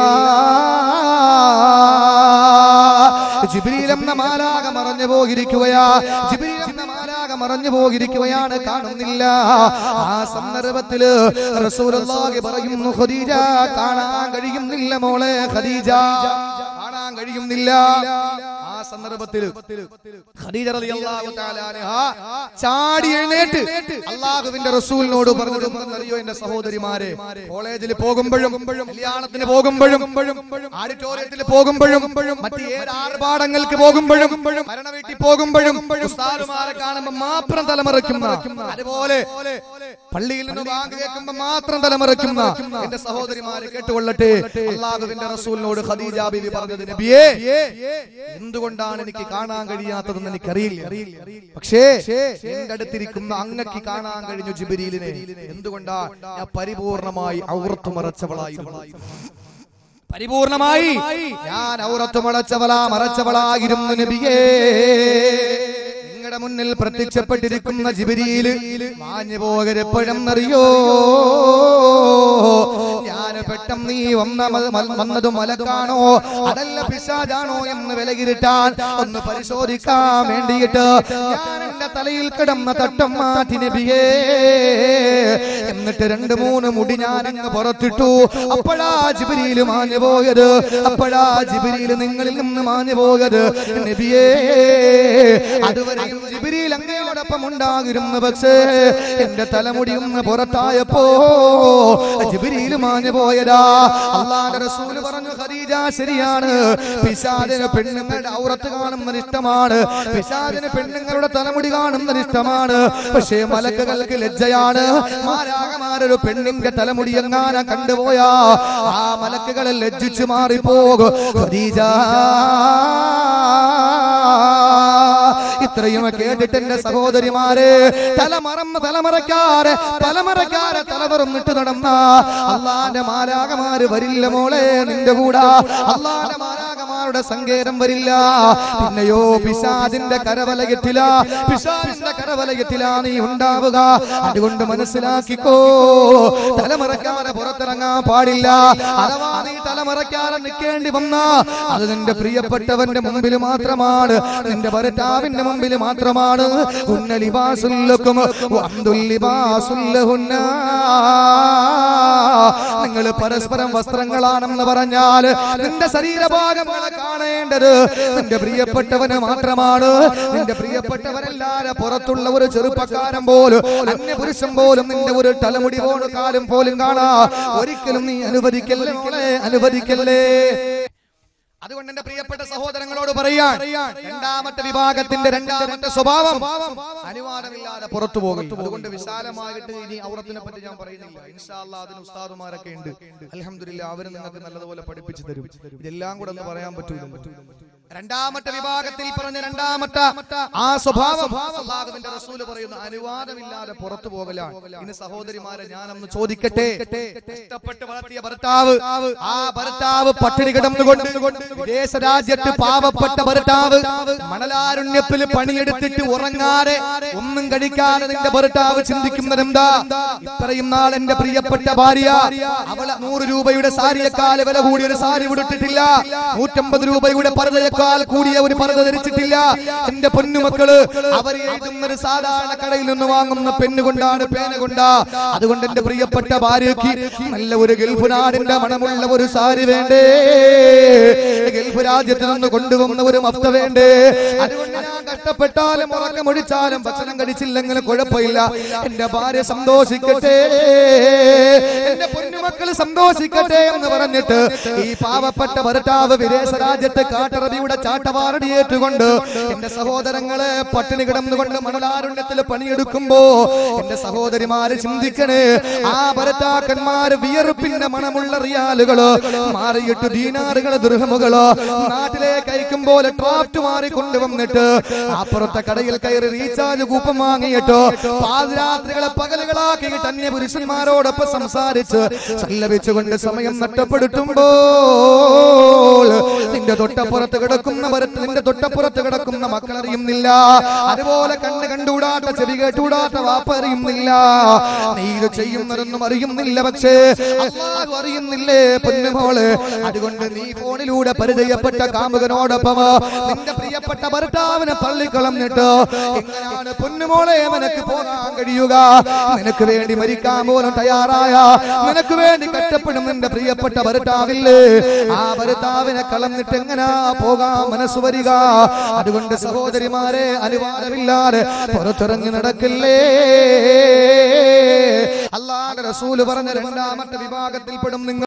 ജിബ്രീൽ എന്ന മാലാക മറഞ്ഞു പോയിരിക്കുകയാ ജിബ്രീൽ എന്ന മാലാക മറഞ്ഞു പോയിരിക്കുകയാണ് കാണുന്നില്ല ആ സന്ദർഭത്തില് റസൂലുള്ളാഹി പറയുന്നു ഖദീജ കാണാൻ കഴിയുന്നില്ല മോളെ ഖദീജ കാണാൻ കഴിയുന്നില്ല ആ സന്ദർഭത്തിൽ ഖദീജ റളിയല്ലാഹു തആല അൻഹ ചാടി എഴുന്നേറ്റ് അള്ളാഹുവിന്റെ റസൂലിനോട് പറഞ്ഞു അറിയോ എന്റെ സഹോദരിമാരെ കോളേജിൽ പോകുമ്പോഴും കല്യാണത്തിന് പോകുമ്പോഴും ഓഡിറ്റോറിയത്തിൽ പോകുമ്പോഴും മറ്റ് ഏത് ആർഭാടങ്ങൾക്ക് പോകുമ്പോഴും മരണ വീട്ടിൽ പോകുമ്പോഴും ഉസ്താദുമാരെ കാണുമ്പോൾ മാത്രം തലമറയ്ക്കുന്ന അതുപോലെ പള്ളിയിൽ നിന്ന് ബാങ്ക് കേൾക്കുമ്പോൾ മാത്രം തലമറയ്ക്കുന്ന എന്റെ സഹോദരിമാരെ കേട്ടുകൊള്ളട്ടെ അള്ളാഹുവിന്റെ റസൂലിനോട് ഖദീജ ബീവി പറഞ്ഞത് നബിയേ എന്തുകൊണ്ടാണ് എനിക്ക് കാണാൻ കഴിയാത്തതെന്ന് എനിക്കറിയില്ല പക്ഷേ എന്റെ അടുത്തിരിക്കുന്ന അങ്ങക്ക് കാണാൻ കഴിഞ്ഞു ജിബിരിലിനെ എന്തുകൊണ്ടാ ഞാൻ പരിപൂർണമായി ഔറത്തു മറച്ചവളായിരുന്നു പരിപൂർണമായി ഞാൻ ഔറത്തു മറച്ചവളാ മറച്ചവളായിരുന്നു നബിയേ നിങ്ങളുടെ മുന്നിൽ പ്രത്യക്ഷപ്പെട്ടിരിക്കുന്ന ജിബിരിയിൽ മാഞ്ഞു പോകരെപ്പോഴെന്നറിയോ ഞാൻ പെട്ടെന്ന് നീ വന്ന മ- മ- വന്നത് മലക്കാണോ അതല്ല പിശാജാണോ എന്ന് വിലകിരുട്ടാൻ ഒന്ന് പരിശോധിക്കാൻ വേണ്ടിയിട്ട് ഞാൻ എന്റെ തലയിൽ കിടന്ന തട്ടം മാറ്റി നബിയേ എന്നിട്ട് രണ്ട് മൂന്ന് മുടി ഞാൻ അങ്ങ് പുറത്തിട്ടു അപ്പോഴാ ജിബിരിയിൽ മാഞ്ഞു പോയത് അപ്പോഴാ ജിബിരിയിൽ നിങ്ങളിൽ നിന്ന് മാഞ്ഞു പോയത് നബിയേ അതുവരെയും ജിബിരിയിൽ അങ്ങയോടൊപ്പം ഉണ്ടാകിരുന്നു പക്ഷേ എന്റെ തലമുടി ഒന്ന് പുറത്തായപ്പോ ജിബിരിയിൽ മാഞ്ഞു പോയതാ അള്ളാന്റെ റസൂല് പറഞ്ഞു ഖദീജ ശരിയാണ് പിശാചിന് പെണ്ണുങ്ങളുടെ ഔറത്ത് കാണുന്നത് ഇഷ്ടമാണ് പിശാചിന് പെണ്ണുങ്ങളുടെ തലമുടി കാണുന്നത് ഇഷ്ടമാണ് പക്ഷേ മലക്കുകൾക്ക് ലജ്ജയാണ് മാരാകമാരൊരു പെണ്ണിന്റെ തലമുടി എങ്ങാനാ കണ്ടുപോയാ ആ മലക്കുകളെ ലജ്ജിച്ചു മാറിപ്പോകും ഖദീജ ഇത്രയും കേട്ടിട്ട് എന്റെ സഹോദരിമാരെ തലമറന്ന് തലമറക്കാരെ തലമറക്കാരെ തലമറന്നിട്ട് നടന്ന അള്ളാന്റെ മാരാകമാര് വരില്ല മോളെ നിന്റെ കൂടാ അള്ളാന്റെ മാരാകമാരുടെ സങ്കേതം വരില്ല പിന്നെയോ പിശാദിന്റെ കരവലയത്തില പിശാദിന്റെ കരവലയത്തിലാ നീ ഉണ്ടാവുക അതുകൊണ്ട് മനസ്സിലാക്കിക്കോ തലമറക്കാരെ പുറത്തിറങ്ങാൻ പാടില്ല അഥവാ നീ തലമറക്കാതെ നിൽക്കേണ്ടി വന്ന അത് നിന്റെ പ്രിയപ്പെട്ടവന്റെ മുമ്പിൽ മാത്രമാണ് നിന്റെ ഭർത്താവിന്റെ മുമ്പിൽ മാത്രമാണ് ഉന്ന ലിബാസുല്ലക്കും വഅബ്ദുൽ ലിബാസുല്ലഹുന്ന നിങ്ങൾ പരസ്പരം വസ്ത്രങ്ങളാണെന്ന് പറഞ്ഞാൽ നിന്റെ ശരീരഭാഗങ്ങളെ കാണേണ്ടത് നിന്റെ പ്രിയപ്പെട്ടവന് മാത്രമാണ് നിന്റെ പ്രിയപ്പെട്ടവരെല്ലാരെ പുറത്തുള്ള ഒരു ചെറുപ്പക്കാരൻ പോലും അന്യപുരുഷൻ പോലും നിന്റെ ഒരു തലമുടി പോലും കാലം പോലും കാണാ ഒരിക്കലും നീ അനുവദിക്കല്ലേ മോളെ അനുവദിക്കല്ലേ അതുകൊണ്ട് എന്റെ പ്രിയപ്പെട്ട സഹോദരങ്ങളോട് പറയാൻ രണ്ടാമത്തെ വിഭാഗത്തിന്റെ രണ്ടാമത്തെ സ്വഭാവം അനുവാദമില്ലാതെ പുറത്തു പോകും അതുകൊണ്ട് വിശാലമായിട്ട് ഇനി ഔറത്തിനെ പറ്റി ഞാൻ പറയുന്നില്ല ഇൻഷാല്ല അതിന് ഉസ്താദുമാരൊക്കെ ഉണ്ട് അലഹമില്ല അവര് നിങ്ങൾക്ക് നല്ലതുപോലെ പഠിപ്പിച്ചു തരും ഇതെല്ലാം കൂടെ ഒന്ന് പറയാൻ പറ്റൂല രണ്ടാമത്തെ വിഭാഗത്തിൽ പറഞ്ഞ രണ്ടാമത്തെ ആ സ്വഭാവം അള്ളാഹുവിന്റെ റസൂല് പറയുന്നു അനുവാദമില്ലാതെ പുറത്തു പോകലാണ് ഇനി സഹോദരിമാരെ ഞാനൊന്ന് ചോദിക്കട്ടെ ഇഷ്ടപ്പെട്ട് വളർത്തിയ ഭർത്താവ് ആ ഭർത്താവ് പട്ടിണി കിടന്നുകൊണ്ട് വിദേശ രാജ്യത്ത് പാവപ്പെട്ട ഭർത്താവ് മണലാരുണ്യത്തിൽ പണിയെടുത്തിട്ട് ഉറങ്ങാതെ ഒന്നും കഴിക്കാതെ നിന്റെ ഭർത്താവ് ചിന്തിക്കുന്നത് എന്താ ഇത്രയും നാൾ എന്റെ പ്രിയപ്പെട്ട ഭാര്യ അവളെ നൂറ് രൂപയുടെ സാരിയേക്കാൾ വില കൂടിയ ഒരു സാരി ഉടുത്തിട്ടില്ല നൂറ്റമ്പത് രൂപയുടെ പർദ്ദയേക്കാൾ കൂടിയ ഒരു പർദ്ദ ധരിച്ചിട്ടില്ല എന്റെ പൊന്നുമക്കള് അവർ എഴുതുന്ന ഒരു സാധാരണ കടയിൽ നിന്ന് വാങ്ങുന്ന പെണ്ണ് കൊണ്ടാണ് പേന കൊണ്ടാ അതുകൊണ്ട് എന്റെ പ്രിയപ്പെട്ട ഭാര്യയ്ക്ക് നല്ല ഒരു ഗൾഫ് നാടിന്റെ മണമുള്ള ഒരു സാരി വേണ്ടേ ഗൾഫ് രാജ്യത്ത് നിന്ന് കൊണ്ടുവന്ന ഒരു മഫ്ത വേണ്ടേ അതുകൊണ്ട് ഞാൻ കഷ്ടപ്പെട്ടാലും ഉറക്കമൊഴിച്ചാലും ഭക്ഷണം കഴിച്ചില്ലെങ്കിൽ കുഴപ്പമില്ല എന്റെ ഭാര്യ സന്തോഷിക്കട്ടെ എന്റെ പൊന്നുമക്കൾ സന്തോഷിക്കട്ടെ എന്ന് പറഞ്ഞിട്ട് ഈ പാവപ്പെട്ട ഭർത്താവ് വിദേശ രാജ്യത്ത് കാട്ടറബിയുടെ ചാട്ടവാറടി ഏറ്റുകൊണ്ട് എന്റെ സഹോദരങ്ങളെ പട്ടിണി കിടന്നുകൊണ്ട് മണലാരുണ്യത്തിൽ പണിയെടുക്കുമ്പോ എന്റെ സഹോദരിമാര് ചിന്തിക്കണേ ആ ഭരതാക്കന്മാര് വിയർപ്പിന്റെ മണമുള്ള റിയാലുകള് മാറിയിട്ട് ദീനാറുകള് ദൃഹമുകള് നാട്ടിലേക്ക് അയക്കുമ്പോൾ ഡ്രാഫ്റ്റ് മാറി കൊണ്ടുവന്നിട്ട് അപ്പുറത്തെ കടയിൽ കയറി റീചാർജ് കൂപ്പൺ വാങ്ങിയിട്ട് പാതിരാത്രികളെ പകലുകളാക്കിയിട്ട് അന്യ പുരുഷന്മാരോടൊപ്പം സംസാരിച്ച് സല്ലപിച്ചുകൊണ്ട് സമയം നഷ്ടപ്പെടുത്തുമ്പോൾ നിന്റെ തൊട്ടപ്പുറത്ത് കിടക്കുന്ന ഭരത്ത് നിന്റെ തൊട്ടപ്പുറത്ത് കിടക്കുന്ന മക്കൾ അറിയുന്നില്ല അതുപോലെ കണ്ണ് കണ്ടുകൂടാത്ത ചെവി കേട്ടുകൂടാത്ത വാപ്പ അറിയുന്നില്ല നീ ഇത് ചെയ്യുന്നതൊന്നും അറിയുന്നില്ല പക്ഷേ അള്ളാഹു അറിയുന്നില്ലേ പൊന്നുമോള് അതുകൊണ്ട് നീ ഫോണിലൂടെ പരിചയപ്പെട്ട കാമുകനോടൊപ്പം നിന്റെ പ്രിയപ്പെട്ട ഭർത്താവിനെ തള്ളിക്കളഞ്ഞിട്ട് എങ്ങനെയാണ് പൊന്നുമോളെ നിനക്ക് പോകാൻ കഴിയുക നിനക്ക് വേണ്ടി മരിക്കാൻ പോലും തയ്യാറായ നിനക്ക് വേണ്ടി കഷ്ടപ്പെടും നിന്റെ പ്രിയപ്പെട്ട ഭർത്താവില്ലേ ആ ഭർത്താവിനെ കളഞ്ഞിട്ട് എങ്ങനാ പോകാൻ മനസ്സ് വരിക അതുകൊണ്ട് സഹോദരിമാരെ അനുവാദമില്ലാതെ പുറത്തിറങ്ങി നടക്കില്ലേ അള്ളാഹ് റസൂല് പറഞ്ഞ രണ്ടാമത്തെ വിഭാഗത്തിൽപ്പെടും നിങ്ങൾ